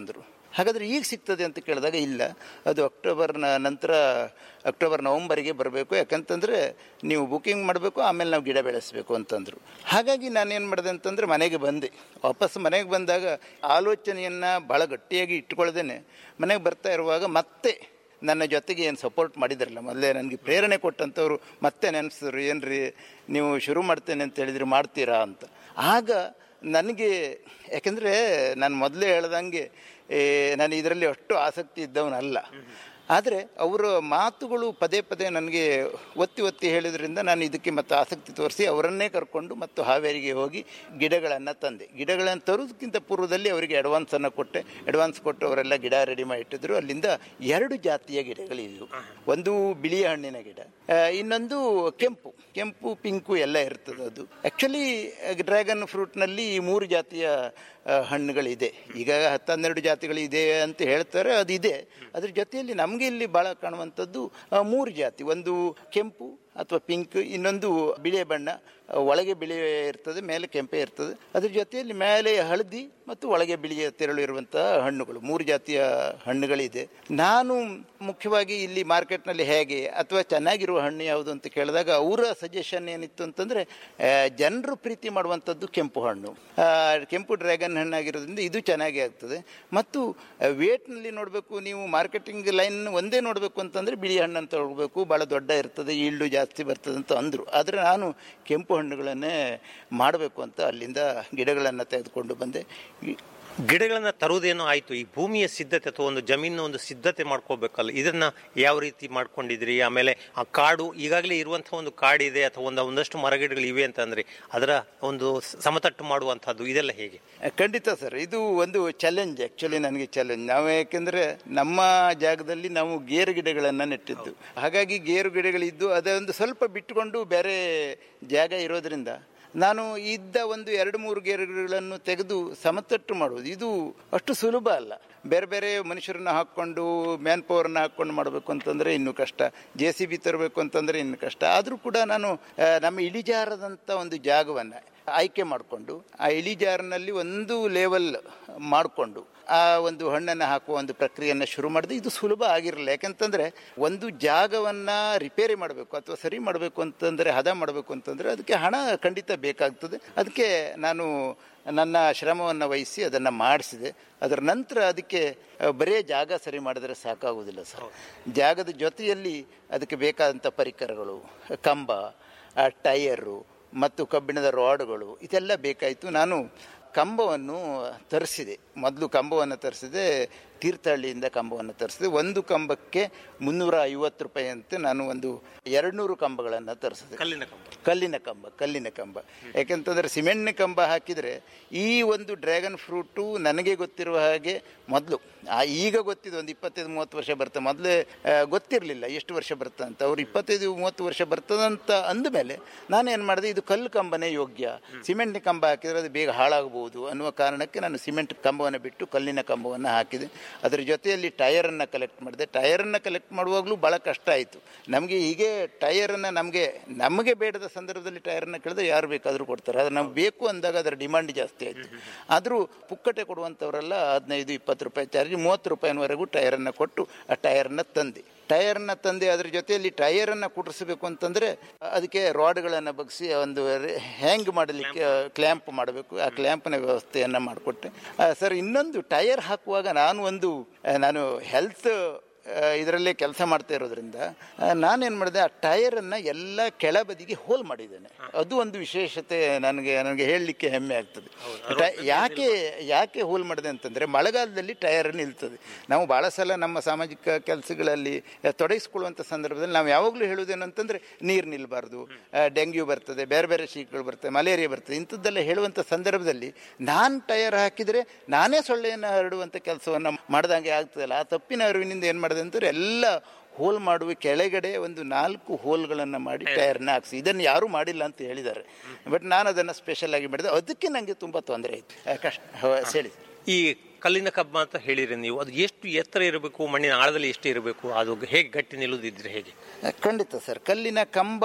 ಹಾಗಾದರೆ ಈಗ ಸಿಗ್ತದೆ ಅಂತ ಕೇಳಿದಾಗ ಇಲ್ಲ ಅದು ಅಕ್ಟೋಬರ್ ನಂತರ ಅಕ್ಟೋಬರ್ ನವಂಬರಿಗೆ ಬರಬೇಕು ಯಾಕಂತಂದರೆ ನೀವು ಬುಕಿಂಗ್ ಮಾಡಬೇಕು ಆಮೇಲೆ ನಾವು ಗಿಡ ಬೆಳೆಸಬೇಕು ಅಂತಂದರು ಹಾಗಾಗಿ ನಾನೇನು ಮಾಡಿದೆ ಅಂತಂದರೆ ಮನೆಗೆ ಬಂದೆ ವಾಪಸ್ ಮನೆಗೆ ಬಂದಾಗ ಆಲೋಚನೆಯನ್ನು ಭಾಳ ಗಟ್ಟಿಯಾಗಿ ಇಟ್ಕೊಳ್ದೇನೆ ಮನೆಗೆ ಬರ್ತಾ ಇರುವಾಗ ಮತ್ತೆ ನನ್ನ ಜೊತೆಗೆ ಏನು ಸಪೋರ್ಟ್ ಮಾಡಿದ್ರಲ್ಲ ಮೊದಲೇ ನನಗೆ ಪ್ರೇರಣೆ ಕೊಟ್ಟಂಥವ್ರು ಮತ್ತೆ ನೆನೆಸಿದ್ರು ಏನ್ರಿ ನೀವು ಶುರು ಮಾಡ್ತೇನೆ ಅಂತ ಹೇಳಿದ್ರೆ ಮಾಡ್ತೀರಾ ಅಂತ ಆಗ ನನಗೆ ಯಾಕೆಂದರೆ ನಾನು ಮೊದಲೇ ಹೇಳ್ದಂಗೆ ಏ, ನಾನು ಇದರಲ್ಲಿ ಅಷ್ಟು ಆಸಕ್ತಿ ಇದ್ದವನಲ್ಲ ಆದರೆ ಅವರ ಮಾತುಗಳು ಪದೇ ಪದೇ ನನಗೆ ಒತ್ತಿ ಒತ್ತಿ ಹೇಳಿದ್ರಿಂದ ನಾನು ಇದಕ್ಕೆ ಮತ್ತೆ ಆಸಕ್ತಿ ತೋರಿಸಿ ಅವರನ್ನೇ ಕರ್ಕೊಂಡು ಮತ್ತು ಹಾವೇರಿಗೆ ಹೋಗಿ ಗಿಡಗಳನ್ನು ತಂದೆ ಗಿಡಗಳನ್ನು ತರೋದಕ್ಕಿಂತ ಪೂರ್ವದಲ್ಲಿ ಅವರಿಗೆ ಅಡ್ವಾನ್ಸನ್ನು ಕೊಟ್ಟೆ ಅಡ್ವಾನ್ಸ್ ಕೊಟ್ಟು ಅವರೆಲ್ಲ ಗಿಡ ರೆಡಿ ಮಾಡಿ ಇಟ್ಟಿದ್ರು ಅಲ್ಲಿಂದ ಎರಡು ಜಾತಿಯ ಗಿಡಗಳಿದ್ವು ಒಂದು ಬಿಳಿಯ ಹಣ್ಣಿನ ಗಿಡ ಆ, ಇನ್ನೊಂದು ಕೆಂಪು ಕೆಂಪು ಪಿಂಕು ಎಲ್ಲ ಇರ್ತದೆ ಅದು ಆ್ಯಕ್ಚುಲಿ ಡ್ರ್ಯಾಗನ್ ಫ್ರೂಟ್ನಲ್ಲಿ ಈ ಮೂರು ಜಾತಿಯ ಆ, ಹಣ್ಣುಗಳಿದೆ ಈಗ ಹತ್ತು ಹನ್ನೆರಡು ಜಾತಿಗಳು ಇದೆ ಅಂತ ಹೇಳ್ತಾರೆ ಅದು ಇದೆ ಅದ್ರ ಜೊತೆಯಲ್ಲಿ ನಮಗೆ ಇಲ್ಲಿ ಭಾಳ ಕಾಣುವಂಥದ್ದು ಆ, ಮೂರು ಜಾತಿ ಒಂದು ಕೆಂಪು ಅಥವಾ ಪಿಂಕ್ ಇನ್ನೊಂದು ಬಿಳಿಯ ಬಣ್ಣ ಆ, ಒಳಗೆ ಬಿಳಿ ಇರ್ತದೆ ಮೇಲೆ ಕೆಂಪೆ ಇರ್ತದೆ ಅದ್ರ ಜೊತೆಯಲ್ಲಿ ಮೇಲೆ ಹಳದಿ ಮತ್ತು ಒಳಗೆ ಬಿಳಿಯ ತೆರಳು ಇರುವಂತಹ ಹಣ್ಣುಗಳು ಮೂರು ಜಾತಿಯ ಹಣ್ಣುಗಳಿದೆ ನಾನು ಮುಖ್ಯವಾಗಿ ಇಲ್ಲಿ ಮಾರ್ಕೆಟ್ನಲ್ಲಿ ಹೇಗೆ ಅಥವಾ ಚೆನ್ನಾಗಿರುವ ಹಣ್ಣು ಯಾವುದು ಅಂತ ಕೇಳಿದಾಗ ಅವರ ಸಜೆಷನ್ ಏನಿತ್ತು ಅಂತಂದರೆ ಜನರು ಪ್ರೀತಿ ಮಾಡುವಂಥದ್ದು ಕೆಂಪು ಹಣ್ಣು ಆ, ಕೆಂಪು ಡ್ರ್ಯಾಗನ್ ಹಣ್ಣಾಗಿರೋದ್ರಿಂದ ಇದು ಚೆನ್ನಾಗಿ ಆಗ್ತದೆ ಮತ್ತು ವೇಟ್ನಲ್ಲಿ ನೋಡಬೇಕು ನೀವು ಮಾರ್ಕೆಟಿಂಗ್ ಲೈನ್ ಒಂದೇ ನೋಡಬೇಕು ಅಂತಂದರೆ ಬಿಳಿ ಹಣ್ಣನ್ನು ತಗೊಳ್ಬೇಕು ಭಾಳ ದೊಡ್ಡ ಇರ್ತದೆ ಈಲ್ಡು ಜಾಸ್ತಿ ಬರ್ತದೆ ಅಂತ ಅಂದರು ಆದರೆ ನಾನು ಕೆಂಪು ಹಣ್ಣುಗಳನ್ನೇ ಮಾಡಬೇಕು ಅಂತ ಅಲ್ಲಿಂದ ಗಿಡಗಳನ್ನು ತೆಗೆದುಕೊಂಡು ಬಂದೆ ಈ- ಗಿಡಗಳನ್ನ ತರುವುದೇನೋ ಆಯ್ತು ಈ ಭೂಮಿಯ ಸಿದ್ಧತೆ ಅಥವಾ ಒಂದು ಜಮೀನಿನ ಒಂದು ಸಿದ್ಧತೆ ಮಾಡ್ಕೋಬೇಕಲ್ಲ ಇದನ್ನ ಯಾವ ರೀತಿ ಮಾಡ್ಕೊಂಡಿದ್ರಿ ಆಮೇಲೆ ಆ ಕಾಡು ಈಗಾಗಲೇ ಇರುವಂತಹ ಒಂದು ಕಾಡಿದೆ ಅಥವಾ ಒಂದು ಒಂದಷ್ಟು ಮರಗಿಡಗಳು ಇವೆ ಅಂತಂದ್ರೆ ಅದರ ಒಂದು ಸಮತಟ್ಟು ಮಾಡುವಂತಹದ್ದು ಇದೆಲ್ಲ ಹೇಗೆ ಖಂಡಿತ ಸರ್ ಇದು ಒಂದು ಚಾಲೆಂಜ್ ಆ್ಯಕ್ಚುಲಿ ನನಗೆ ಚಾಲೆಂಜ್ ನಾವು ಯಾಕೆಂದರೆ ನಮ್ಮ ಜಾಗದಲ್ಲಿ ನಾವು ಗೇರು ಗಿಡಗಳನ್ನು ನೆಟ್ಟಿದ್ದು ಹಾಗಾಗಿ ಗೇರು ಗಿಡಗಳಿದ್ದು ಅದೊಂದು ಸ್ವಲ್ಪ ಬಿಟ್ಟುಕೊಂಡು ಬೇರೆ ಜಾಗ ಇರೋದ್ರಿಂದ ನಾನು ಇದ್ದ ಒಂದು ಎರಡು ಮೂರು ಗೇರುಗಳನ್ನು ತೆಗೆದು ಸಮತಟ್ಟು ಮಾಡುವುದು ಇದು ಅಷ್ಟು ಸುಲಭ ಅಲ್ಲ ಬೇರೆ ಬೇರೆ ಮನುಷ್ಯರನ್ನ ಹಾಕ್ಕೊಂಡು ಮ್ಯಾನ್ ಪವರ್ನ ಹಾಕ್ಕೊಂಡು ಮಾಡಬೇಕು ಅಂತಂದರೆ ಇನ್ನೂ ಕಷ್ಟ ಜೆ ಸಿ ಬಿ ತರಬೇಕು ಅಂತಂದರೆ ಇನ್ನು ಕಷ್ಟ ಆದರೂ ಕೂಡ ನಾನು ಆ, ನಮ್ಮ ಇಳಿಜಾರದಂಥ ಒಂದು ಜಾಗವನ್ನು ಆಯ್ಕೆ ಮಾಡಿಕೊಂಡು ಆ ಇಳಿಜಾರಿನಲ್ಲಿ ಒಂದು ಲೆವೆಲ್ ಮಾಡಿಕೊಂಡು ಆ ಒಂದು ಹಣ್ಣನ್ನು ಹಾಕುವ ಒಂದು ಪ್ರಕ್ರಿಯೆಯನ್ನು ಶುರು ಮಾಡಿದೆ ಇದು ಸುಲಭ ಆಗಿರಲಿಲ್ಲ ಯಾಕಂತಂದರೆ ಒಂದು ಜಾಗವನ್ನು ರಿಪೇರಿ ಮಾಡಬೇಕು ಅಥವಾ ಸರಿ ಮಾಡಬೇಕು ಅಂತಂದರೆ ಹದ ಮಾಡಬೇಕು ಅಂತಂದರೆ ಅದಕ್ಕೆ ಹಣ ಖಂಡಿತ ಬೇಕಾಗ್ತದೆ ಅದಕ್ಕೆ ನಾನು ನನ್ನ ಶ್ರಮವನ್ನು ವಹಿಸಿ ಅದನ್ನು ಮಾಡಿಸಿದೆ ಅದರ ನಂತರ ಅದಕ್ಕೆ ಆ, ಬರೇ ಜಾಗ ಸರಿ ಮಾಡಿದರೆ ಸಾಕಾಗುವುದಿಲ್ಲ ಸರ್ ಜಾಗದ ಜೊತೆಯಲ್ಲಿ ಅದಕ್ಕೆ ಬೇಕಾದಂಥ ಪರಿಕರಗಳು ಕಂಬ ಆ, ಟೈಯರು ಮತ್ತು ಕಬ್ಬಿಣದ ರಾಡ್ಗಳು ಇದೆಲ್ಲ ಬೇಕಾಯಿತು ನಾನು ಕಂಬವನ್ನು ತರಿಸಿದೆ ಮೊದಲು ಕಂಬವನ್ನು ತರಿಸಿದೆ ತೀರ್ಥಹಳ್ಳಿಯಿಂದ ಕಂಬವನ್ನು ತರಿಸಿದೆ ಒಂದು ಕಂಬಕ್ಕೆ ಮುನ್ನೂರ ಐವತ್ತು ರೂಪಾಯಿ ಅಂತ ನಾನು ಒಂದು ಎರಡುನೂರು ಕಂಬಗಳನ್ನು ತರಿಸಿದೆ ಕಲ್ಲಿನ ಕಂಬ ಕಲ್ಲಿನ ಕಂಬ ಕಲ್ಲಿನ ಕಂಬ ಯಾಕೆಂತಂದರೆ ಸಿಮೆಂಟ್ನ ಕಂಬ ಹಾಕಿದರೆ ಈ ಒಂದು ಡ್ರ್ಯಾಗನ್ ಫ್ರೂಟು ನನಗೆ ಗೊತ್ತಿರುವ ಹಾಗೆ ಮೊದಲು ಆ ಈಗ ಗೊತ್ತಿದೆ ಒಂದು ಇಪ್ಪತ್ತೈದು ಮೂವತ್ತು ವರ್ಷ ಬರ್ತದೆ ಮೊದಲೇ ಗೊತ್ತಿರಲಿಲ್ಲ ಎಷ್ಟು ವರ್ಷ ಬರ್ತದೆ ಅಂತ ಅವ್ರು ಇಪ್ಪತ್ತೈದು ಮೂವತ್ತು ವರ್ಷ ಬರ್ತದಂತ ಅಂದಮೇಲೆ ನಾನೇನು ಮಾಡಿದೆ ಇದು ಕಲ್ಲು ಕಂಬನೇ ಯೋಗ್ಯ ಸಿಮೆಂಟ್ನ ಕಂಬ ಹಾಕಿದರೆ ಅದು ಬೇಗ ಹಾಳಾಗಬಹುದು ಅನ್ನುವ ಕಾರಣಕ್ಕೆ ನಾನು ಸಿಮೆಂಟ್ ಕಂಬವನ್ನು ಬಿಟ್ಟು ಕಲ್ಲಿನ ಕಂಬವನ್ನು ಹಾಕಿದೆ ಅದರ ಜೊತೆಯಲ್ಲಿ ಟಯರನ್ನು ಕಲೆಕ್ಟ್ ಮಾಡಿದೆ ಟಯರನ್ನು ಕಲೆಕ್ಟ್ ಮಾಡುವಾಗಲೂ ಭಾಳ ಕಷ್ಟ ಆಯಿತು ನಮಗೆ ಹೀಗೆ ಟಯರನ್ನು ನಮಗೆ ನಮಗೆ ಬೇಡದ ಸಂದರ್ಭದಲ್ಲಿ ಟಯರನ್ನು ಕೇಳಿದ್ರೆ ಯಾರು ಬೇಕಾದರೂ ಕೊಡ್ತಾರೆ ಅದು ನಮ್ಗೆ ಬೇಕು ಅಂದಾಗ ಅದರ ಡಿಮಾಂಡ್ ಜಾಸ್ತಿ ಆಯಿತು ಆದರೂ ಪುಕ್ಕಟೆ ಕೊಡುವಂಥವರೆಲ್ಲ ಹದಿನೈದು ಇಪ್ಪತ್ತು ರೂಪಾಯಿ ಚಾರ್ಜ್ ಮೂವತ್ತು ರೂಪಾಯಿನವರೆಗೂ ಟಯರನ್ನು ಕೊಟ್ಟು ಆ ಟಯರನ್ನು ತಂದೆ ಟಯರನ್ನು ತಂದೆ ಅದ್ರ ಜೊತೆಯಲ್ಲಿ ಟಯರನ್ನು ಕುಟ್ರಿಸಬೇಕು ಅಂತಂದರೆ ಅದಕ್ಕೆ ರಾಡ್ಗಳನ್ನು ಬಗ್ಸಿ ಒಂದು ಹ್ಯಾಂಗ್ ಮಾಡಲಿಕ್ಕೆ ಕ್ಲ್ಯಾಂಪ್ ಮಾಡಬೇಕು ಆ ಕ್ಲ್ಯಾಂಪ್ನ ವ್ಯವಸ್ಥೆಯನ್ನು ಮಾಡಿಕೊಟ್ಟೆ ಸರ್ ಇನ್ನೊಂದು ಟಯರ್ ಹಾಕುವಾಗ ನಾನು ಒಂದು ಆ, ನಾನು ಹೆಲ್ತ್ ಇದರಲ್ಲೇ ಕೆಲಸ ಮಾಡ್ತಾ ಇರೋದ್ರಿಂದ ಆ, ನಾನೇನು ಮಾಡಿದೆ ಆ ಟಯರನ್ನು ಎಲ್ಲ ಕೆಳಬದಿಗೆ ಹೋಲ್ ಮಾಡಿದ್ದೇನೆ ಅದು ಒಂದು ವಿಶೇಷತೆ ನನಗೆ ನನಗೆ ಹೇಳಲಿಕ್ಕೆ ಹೆಮ್ಮೆ ಆಗ್ತದೆ ಟ- ಯಾಕೆ ಯಾಕೆ ಹೋಲ್ ಮಾಡಿದೆ ಅಂತಂದರೆ ಮಳೆಗಾಲದಲ್ಲಿ ಟಯರ್ ನಿಲ್ತದೆ ನಾವು ಭಾಳ ಸಲ ನಮ್ಮ ಸಾಮಾಜಿಕ ಕೆಲಸಗಳಲ್ಲಿ ತೊಡಗಿಸ್ಕೊಳ್ಳುವಂಥ ಸಂದರ್ಭದಲ್ಲಿ ನಾವು ಯಾವಾಗಲೂ ಹೇಳುವುದೇನಂತಂದರೆ ನೀರು ನಿಲ್ಲಬಾರ್ದು ಡೆಂಗ್ಯೂ ಬರ್ತದೆ ಬೇರೆ ಬೇರೆ ಶೀತಗಳು ಬರ್ತದೆ ಮಲೇರಿಯಾ ಬರ್ತದೆ ಇಂಥದ್ದೆಲ್ಲ ಹೇಳುವಂಥ ಸಂದರ್ಭದಲ್ಲಿ ನಾನು ಟಯರ್ ಹಾಕಿದರೆ ನಾನೇ ಸೊಳ್ಳೆಯನ್ನು ಹರಡುವಂಥ ಕೆಲಸವನ್ನು ಮಾಡ್ದಂಗೆ ಆಗ್ತದಲ್ಲ ಆ ತಪ್ಪಿನ ಅರಿವಿನಿಂದ ಏನು ಮಾಡಿದೆ ಅಂತಂದರೆ ಎಲ್ಲ ಹೋಲ್ ಮಾಡುವ ಕೆಳಗಡೆ ಒಂದು ನಾಲ್ಕು ಹೋಲ್ಗಳನ್ನು ಮಾಡಿ ಟೈರ್ನ ಹಾಕ್ಸಿ ಇದನ್ನು ಯಾರೂ ಮಾಡಿಲ್ಲ ಅಂತ ಹೇಳಿದ್ದಾರೆ ಬಟ್ ನಾನು ಅದನ್ನು ಸ್ಪೆಷಲ್ ಆಗಿ ಮಾಡಿದೆ ಅದಕ್ಕೆ ನನಗೆ ತುಂಬ ತೊಂದರೆ ಆಯಿತು ಆ, ಕಷ್ಟ ಹ- ಹೇಳಿ ಈ ಕಲ್ಲಿನ ಕಬ್ಬ ಅಂತ ಹೇಳಿರಿ ನೀವು ಅದು ಎಷ್ಟು ಎತ್ತರ ಇರಬೇಕು ಮಣ್ಣಿನ ಆಳದಲ್ಲಿ ಎಷ್ಟು ಇರಬೇಕು ಅದು ಹೇಗೆ ಗಟ್ಟಿ ನಿಲ್ಲುದಿದ್ರೆ ಹೇಗೆ ಖಂಡಿತ ಸರ್ ಕಲ್ಲಿನ ಕಂಬ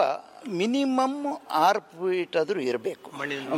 ಮಿನಿಮಮ್ ಆರು ಫೀಟ್ ಆದರೂ ಇರಬೇಕು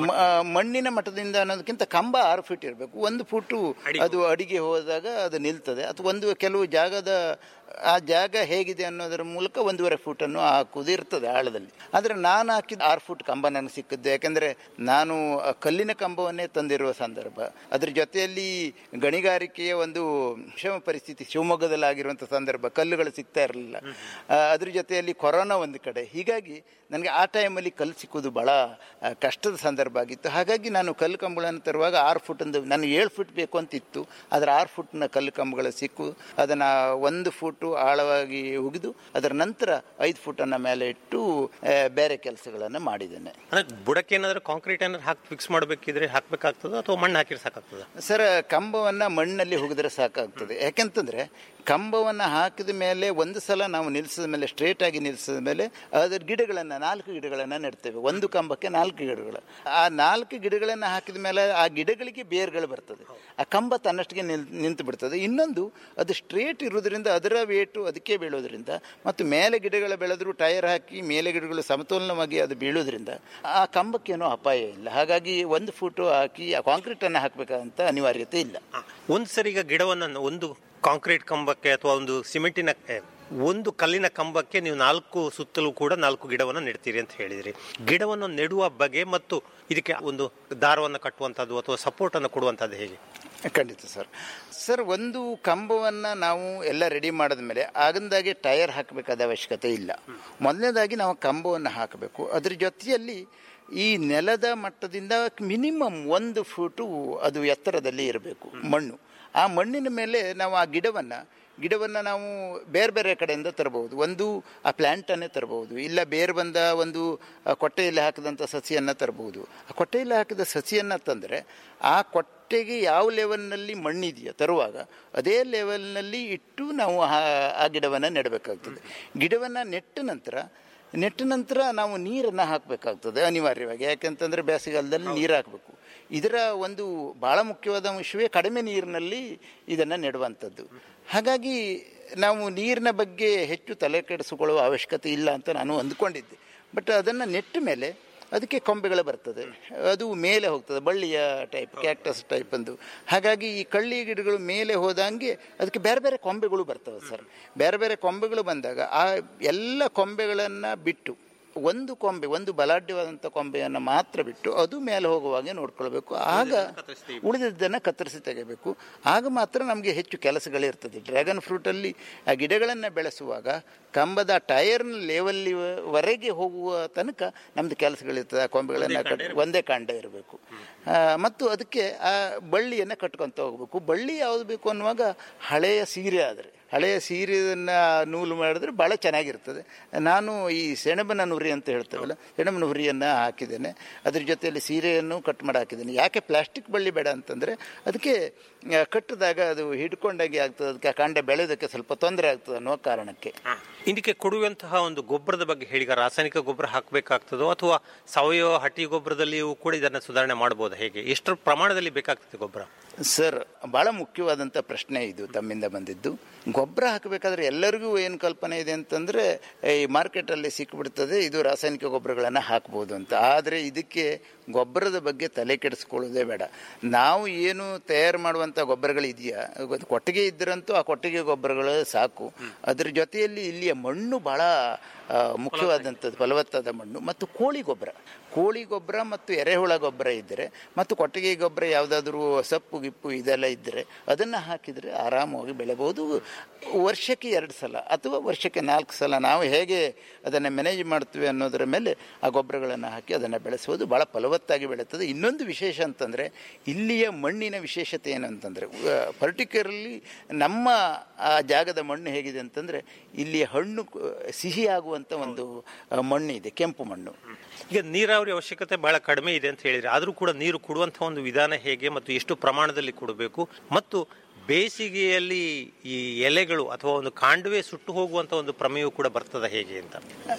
ಮಣ್ಣಿನ ಮಟ್ಟದಿಂದ ಅನ್ನೋದಕ್ಕಿಂತ ಕಂಬ ಆರು ಫೀಟ್ ಇರಬೇಕು ಒಂದು ಫೂಟು ಅದು ಅಡಿಗೆ ಹೋದಾಗ ಅದು ನಿಲ್ತದೆ ಅಥವಾ ಒಂದು ಕೆಲವು ಜಾಗದ ಆ ಜಾಗ ಹೇಗಿದೆ ಅನ್ನೋದರ ಮೂಲಕ ಒಂದೂವರೆ ಫೂಟನ್ನು ಹಾಕುವುದು ಇರ್ತದೆ ಆಳದಲ್ಲಿ ಆದರೆ ನಾನು ಹಾಕಿದ ಆರು ಫೂಟ್ ಕಂಬ ನನಗೆ ಸಿಕ್ಕಿದ್ದು ಯಾಕಂದರೆ ನಾನು ಆ ಕಲ್ಲಿನ ಕಂಬವನ್ನೇ ತಂದಿರುವ ಸಂದರ್ಭ ಅದ್ರ ಜೊತೆಯಲ್ಲಿ ಗಣಿಗಾರಿಕೆಯ ಒಂದು ವಿಷಮ ಪರಿಸ್ಥಿತಿ ಶಿವಮೊಗ್ಗದಲ್ಲಿ ಆಗಿರುವಂಥ ಸಂದರ್ಭ ಕಲ್ಲುಗಳು ಸಿಗ್ತಾ ಇರಲಿಲ್ಲ ಅದ್ರ ಜೊತೆಯಲ್ಲಿ ಕೊರೋನಾ ಒಂದು ಕಡೆ ಹೀಗಾಗಿ ನನಗೆ ಆ ಟೈಮಲ್ಲಿ ಕಲ್ಲು ಸಿಕ್ಕೋದು ಭಾಳ ಆ, ಕಷ್ಟದ ಸಂದರ್ಭ ಆಗಿತ್ತು ಹಾಗಾಗಿ ನಾನು ಕಲ್ಲು ಕಂಬಗಳನ್ನು ತರುವಾಗ ಆರು ಫುಟಿಂದು ನನಗೆ ಏಳು ಫುಟ್ ಬೇಕು ಅಂತ ಇತ್ತು ಆದರೆ ಆರು ಫುಟ್ನ ಕಲ್ಲು ಕಂಬಗಳು ಸಿಕ್ಕು ಅದನ್ನು ಒಂದು ಫುಟು ಆಳವಾಗಿ ಉಗಿದು ಅದರ ನಂತರ ಐದು ಫುಟನ್ನು ಮೇಲೆ ಇಟ್ಟು ಆ, ಬೇರೆ ಕೆಲಸಗಳನ್ನು ಮಾಡಿದ್ದೇನೆ ಅಂದ್ರೆ ಬುಡಕ್ಕೆ ಏನಾದ್ರು ಕಾಂಕ್ರೀಟ್ ಏನಾದ್ರು ಹಾಕಿ ಫಿಕ್ಸ್ ಮಾಡಬೇಕಿದ್ರೆ ಹಾಕ್ಬೇಕಾಗ್ತದ ಅಥವಾ ಮಣ್ಣು ಹಾಕಿದ್ರೆ ಸಾಕಾಗ್ತದ ಸರ್ ಕಂಬವನ್ನು ಮಣ್ಣಲ್ಲಿ ಹುಗಿದ್ರೆ ಸಾಕಾಗ್ತದೆ ಯಾಕೆಂತಂದ್ರೆ ಕಂಬವನ್ನು ಹಾಕಿದ ಮೇಲೆ ಒಂದು ಸಲ ನಾವು ನಿಲ್ಲಿಸಿದ ಮೇಲೆ ಸ್ಟ್ರೇಟ್ ಆಗಿ ನಿಲ್ಲಿಸಿದ ಮೇಲೆ ಅದರ ಗಿಡಗಳನ್ನು ನಾಲ್ಕು ಗಿಡಗಳನ್ನು ನೆಡ್ತೇವೆ ಒಂದು ಕಂಬಕ್ಕೆ ನಾಲ್ಕು ಗಿಡಗಳು ಆ ನಾಲ್ಕು ಗಿಡಗಳನ್ನು ಹಾಕಿದ ಮೇಲೆ ಆ ಗಿಡಗಳಿಗೆ ಬೇರ್ಗಳು ಬರ್ತದೆ ಆ ಕಂಬ ತನ್ನಷ್ಟಿಗೆ ನಿಲ್ ನಿಂತು ಬಿಡ್ತದೆ ಇನ್ನೊಂದು ಅದು ಸ್ಟ್ರೇಟ್ ಇರೋದ್ರಿಂದ ಅದರ ವೇಟು ಅದಕ್ಕೆ ಬೀಳೋದ್ರಿಂದ ಮತ್ತು ಮೇಲೆ ಗಿಡಗಳು ಬೆಳೆದ್ರು ಟೈರ್ ಹಾಕಿ ಮೇಲೆ ಗಿಡಗಳು ಸಮತೋಲನವಾಗಿ ಅದು ಬೀಳೋದ್ರಿಂದ ಆ ಕಂಬಕ್ಕೇನೋ ಅಪಾಯ ಇಲ್ಲ ಹಾಗಾಗಿ ಒಂದು ಫೂಟು ಹಾಕಿ ಆ ಕಾಂಕ್ರೀಟನ್ನು ಹಾಕಬೇಕಂತ ಅನಿವಾರ್ಯತೆ ಇಲ್ಲ ಒಂದು ಸರಿ ಈಗ ಗಿಡವನ್ನು ಒಂದು ಕಾಂಕ್ರೀಟ್ ಕಂಬಕ್ಕೆ ಅಥವಾ ಒಂದು ಸಿಮೆಂಟಿನ ಏ, ಒಂದು ಕಲ್ಲಿನ ಕಂಬಕ್ಕೆ ನೀವು ನಾಲ್ಕು ಸುತ್ತಲೂ ಕೂಡ ನಾಲ್ಕು ಗಿಡವನ್ನು ನೆಡ್ತೀರಿ ಅಂತ ಹೇಳಿದ್ರಿ ಗಿಡವನ್ನು ನೆಡುವ ಬಗೆ ಮತ್ತು ಇದಕ್ಕೆ ಒಂದು ದಾರವನ್ನು ಕಟ್ಟುವಂಥದ್ದು ಅಥವಾ ಸಪೋರ್ಟ್ ಅನ್ನು ಕೊಡುವಂಥದ್ದು ಹೇಗೆ ಖಂಡಿತ ಸರ್ ಸರ್ ಒಂದು ಕಂಬವನ್ನು ನಾವು ಎಲ್ಲ ರೆಡಿ ಮಾಡಿದ ಮೇಲೆ ಆಗಂದಾಗೆ ಟೈರ್ ಹಾಕಬೇಕಾದ ಅವಶ್ಯಕತೆ ಇಲ್ಲ ಮೊದಲನೇದಾಗಿ ನಾವು ಕಂಬವನ್ನು ಹಾಕಬೇಕು ಅದ್ರ ಜೊತೆಯಲ್ಲಿ ಈ ನೆಲದ ಮಟ್ಟದಿಂದ ಮಿನಿಮಮ್ ಒಂದು ಫೂಟು ಅದು ಎತ್ತರದಲ್ಲಿ ಇರಬೇಕು ಮಣ್ಣು ಆ ಮಣ್ಣಿನ ಮೇಲೆ ನಾವು ಆ ಗಿಡವನ್ನು ಗಿಡವನ್ನು ನಾವು ಬೇರೆ ಬೇರೆ ಕಡೆಯಿಂದ ತರಬಹುದು ಒಂದು ಆ ಪ್ಲ್ಯಾಂಟನ್ನೇ ತರಬಹುದು ಇಲ್ಲ ಬೇರೆ ಬಂದ ಒಂದು ಆ, ಕೊಟ್ಟೆಯಲ್ಲಿ ಹಾಕಿದಂಥ ಸಸಿಯನ್ನು ತರಬಹುದು ಆ ಕೊಟ್ಟೆಯಲ್ಲಿ ಹಾಕಿದ ಸಸಿಯನ್ನು ತಂದರೆ ಆ ಕೊಟ್ಟೆಗೆ ಯಾವ ಲೆವೆಲ್ನಲ್ಲಿ ಮಣ್ಣಿದೆಯೋ ತರುವಾಗ ಅದೇ ಲೆವೆಲ್ನಲ್ಲಿ ಇಟ್ಟು ನಾವು ಆ ಆ ಗಿಡವನ್ನು ನೆಡಬೇಕಾಗ್ತದೆ ಗಿಡವನ್ನು ನೆಟ್ಟ ನಂತರ ನೆಟ್ಟ ನಂತರ ನಾವು ನೀರನ್ನು ಹಾಕಬೇಕಾಗ್ತದೆ ಅನಿವಾರ್ಯವಾಗಿ ಯಾಕೆಂತಂದರೆ ಬೇಸಿಗೆಗಾಲದಲ್ಲಿ ನೀರು ಹಾಕಬೇಕು ಇದರ ಒಂದು ಭಾಳ ಮುಖ್ಯವಾದ ಅಂಶವೇ ಕಡಿಮೆ ನೀರಿನಲ್ಲಿ ಇದನ್ನು ನೆಡುವಂಥದ್ದು ಹಾಗಾಗಿ ನಾವು ನೀರಿನ ಬಗ್ಗೆ ಹೆಚ್ಚು ತಲೆ ಕೆಡಿಸಿಕೊಳ್ಳುವ ಅವಶ್ಯಕತೆ ಇಲ್ಲ ಅಂತ ನಾನು ಅಂದ್ಕೊಂಡಿದ್ದೆ ಬಟ್ ಅದನ್ನು ನೆಟ್ಟ ಮೇಲೆ ಅದಕ್ಕೆ ಕೊಂಬೆಗಳು ಬರ್ತದೆ ಅದು ಮೇಲೆ ಹೋಗ್ತದೆ ಬಳ್ಳಿಯ ಟೈಪ್ ಕ್ಯಾಕ್ಟಸ್ ಟೈಪ್ ಅಂದು ಹಾಗಾಗಿ ಈ ಕಳ್ಳಿ ಗಿಡಗಳು ಮೇಲೆ ಹೋದಂಗೆ ಅದಕ್ಕೆ ಬೇರೆ ಬೇರೆ ಕೊಂಬೆಗಳು ಬರ್ತವೆ ಸರ್ ಬೇರೆ ಬೇರೆ ಕೊಂಬೆಗಳು ಬಂದಾಗ ಆ ಎಲ್ಲ ಕೊಂಬೆಗಳನ್ನು ಬಿಟ್ಟು ಒಂದು ಕೊಂಬೆ ಒಂದು ಬಲಾಢ್ಯವಾದಂಥ ಕೊಂಬೆಯನ್ನು ಮಾತ್ರ ಬಿಟ್ಟು ಅದು ಮೇಲೆ ಹೋಗುವಾಗೆ ನೋಡ್ಕೊಳ್ಬೇಕು ಆಗ ಉಳಿದಿದ್ದನ್ನು ಕತ್ತರಿಸಿ ತೆಗೆಯಬೇಕು ಆಗ ಮಾತ್ರ ನಮಗೆ ಹೆಚ್ಚು ಕೆಲಸಗಳಿರ್ತದೆ ಡ್ರ್ಯಾಗನ್ ಫ್ರೂಟಲ್ಲಿ ಆ ಗಿಡಗಳನ್ನು ಬೆಳೆಸುವಾಗ ಕಂಬದ ಟೈರ್ನ ಲೆವೆಲ್ಲಿವರೆಗೆ ಹೋಗುವ ತನಕ ನಮ್ಮದು ಕೆಲಸಗಳಿರ್ತದೆ ಆ ಕೊಂಬೆಗಳನ್ನು ಕಟ್ ಒಂದೇ ಕಾಂಡ ಇರಬೇಕು ಮತ್ತು ಅದಕ್ಕೆ ಆ ಬಳ್ಳಿಯನ್ನು ಕಟ್ಕೊತ ಹೋಗಬೇಕು ಬಳ್ಳಿ ಯಾವುದು ಬೇಕು ಅನ್ನುವಾಗ ಹಳೆಯ ಸೀರೆ ಆದರೆ ಹಳೆಯ ಸೀರೆಯನ್ನು ನೂಲು ಮಾಡಿದ್ರೆ ಭಾಳ ಚೆನ್ನಾಗಿರ್ತದೆ ನಾನು ಈ ಸೆಣಬನ ನುರಿ ಅಂತ ಹೇಳ್ತೇವಲ್ಲ ಸೆಣಬನ ಹುರಿಯನ್ನು ಹಾಕಿದ್ದೇನೆ ಅದ್ರ ಜೊತೆಯಲ್ಲಿ ಸೀರೆಯನ್ನು ಕಟ್ ಮಾಡಿ ಹಾಕಿದ್ದೇನೆ ಯಾಕೆ ಪ್ಲಾಸ್ಟಿಕ್ ಬಳ್ಳಿ ಬೇಡ ಅಂತಂದರೆ ಅದಕ್ಕೆ ಆ, ಕಟ್ಟಿದಾಗ ಅದು ಹಿಡ್ಕೊಂಡಾಗಿ ಆಗ್ತದೆ ಅದಕ್ಕೆ ಆ ಕಾಂಡ ಬೆಳೆಯೋದಕ್ಕೆ ಸ್ವಲ್ಪ ತೊಂದರೆ ಆಗ್ತದೆ ಅನ್ನೋ ಕಾರಣಕ್ಕೆ ಇದಕ್ಕೆ ಕೊಡುವಂತಹ ಒಂದು ಗೊಬ್ಬರದ ಬಗ್ಗೆ ಹೇಳಿ ಈಗ ರಾಸಾಯನಿಕ ಗೊಬ್ಬರ ಹಾಕಬೇಕಾಗ್ತದೋ ಅಥವಾ ಸಾವಯವ ಹಟ್ಟಿ ಗೊಬ್ಬರದಲ್ಲಿಯೂ ಕೂಡ ಇದನ್ನು ಸುಧಾರಣೆ ಮಾಡಬಹುದು ಹೇಗೆ ಎಷ್ಟರ ಪ್ರಮಾಣದಲ್ಲಿ ಬೇಕಾಗ್ತದೆ ಗೊಬ್ಬರ ಸರ್ ಭಾಳ ಮುಖ್ಯವಾದಂಥ ಪ್ರಶ್ನೆ ಇದು ತಮ್ಮಿಂದ ಬಂದಿದ್ದು ಗೊಬ್ಬರ ಹಾಕಬೇಕಾದ್ರೆ ಎಲ್ಲರಿಗೂ ಏನು ಕಲ್ಪನೆ ಇದೆ ಅಂತಂದರೆ ಈ ಮಾರ್ಕೆಟಲ್ಲಿ ಸಿಕ್ಬಿಡ್ತದೆ ಇದು ರಾಸಾಯನಿಕ ಗೊಬ್ಬರಗಳನ್ನು ಹಾಕ್ಬೋದು ಅಂತ ಆದರೆ ಇದಕ್ಕೆ ಗೊಬ್ಬರದ ಬಗ್ಗೆ ತಲೆ ಕೆಡಿಸ್ಕೊಳ್ಳೋದೇ ಬೇಡ ನಾವು ಏನು ತಯಾರು ಮಾಡುವಂಥ ಗೊಬ್ಬರಗಳಿದೆಯಾ ಅದು ಕೊಟ್ಟಿಗೆ ಇದ್ದರಂತೂ ಆ ಕೊಟ್ಟಿಗೆ ಗೊಬ್ಬರಗಳು ಸಾಕು ಅದ್ರ ಜೊತೆಯಲ್ಲಿ ಇಲ್ಲಿಯ ಮಣ್ಣು ಭಾಳ ಆ, ಮುಖ್ಯವಾದಂಥದ್ದು ಫಲವತ್ತಾದ ಮಣ್ಣು ಮತ್ತು ಕೋಳಿ ಗೊಬ್ಬರ ಕೋಳಿ ಗೊಬ್ಬರ ಮತ್ತು ಎರೆಹುಳ ಗೊಬ್ಬರ ಇದ್ದರೆ ಮತ್ತು ಕೊಟ್ಟಿಗೆ ಗೊಬ್ಬರ ಯಾವುದಾದ್ರೂ ಸೊಪ್ಪು ಗಿಪ್ಪು ಇದೆಲ್ಲ ಇದ್ದರೆ ಅದನ್ನು ಹಾಕಿದರೆ ಆರಾಮವಾಗಿ ಬೆಳೆಬೋದು ವರ್ಷಕ್ಕೆ ಎರಡು ಸಲ ಅಥವಾ ವರ್ಷಕ್ಕೆ ನಾಲ್ಕು ಸಲ ನಾವು ಹೇಗೆ ಅದನ್ನು ಮ್ಯಾನೇಜ್ ಮಾಡ್ತೀವಿ ಅನ್ನೋದರ ಮೇಲೆ ಆ ಗೊಬ್ಬರಗಳನ್ನು ಹಾಕಿ ಅದನ್ನು ಬೆಳೆಸುವುದು ಭಾಳ ಫಲವತ್ತಾಗಿ ಬೆಳೀತದೆ ಇನ್ನೊಂದು ವಿಶೇಷ ಅಂತಂದರೆ ಇಲ್ಲಿಯ ಮಣ್ಣಿನ ವಿಶೇಷತೆ ಏನಂತಂದರೆ ಪರ್ಟಿಕ್ಯುಲರ್ಲಿ ನಮ್ಮ ಆ ಜಾಗದ ಮಣ್ಣು ಹೇಗಿದೆ ಅಂತಂದರೆ ಇಲ್ಲಿ ಹಣ್ಣು ಕ- ಸಿಹಿ ಆಗುವಂಥ ಒಂದು ಆ, ಮಣ್ಣು ಇದೆ ಕೆಂಪು ಮಣ್ಣು ಈಗ ನೀರಾವರಿ ಅವಶ್ಯಕತೆ ಬಹಳ ಕಡಿಮೆ ಇದೆ ಅಂತ ಹೇಳಿದ್ರೆ ಆದರೂ ಕೂಡ ನೀರು ಕೊಡುವಂತಹ ಒಂದು ವಿಧಾನ ಹೇಗೆ ಮತ್ತು ಎಷ್ಟು ಪ್ರಮಾಣದಲ್ಲಿ ಕೊಡಬೇಕು ಮತ್ತು ಬೇಸಿಗೆಯಲ್ಲಿ ಈ ಎಲೆಗಳು ಅಥವಾ ಒಂದು ಕಾಂಡವೇ ಸುಟ್ಟು ಹೋಗುವಂತ ಒಂದು ಪ್ರಮೇಯವು ಕೂಡ ಬರ್ತದ ಹೇಗೆ ಅಂತ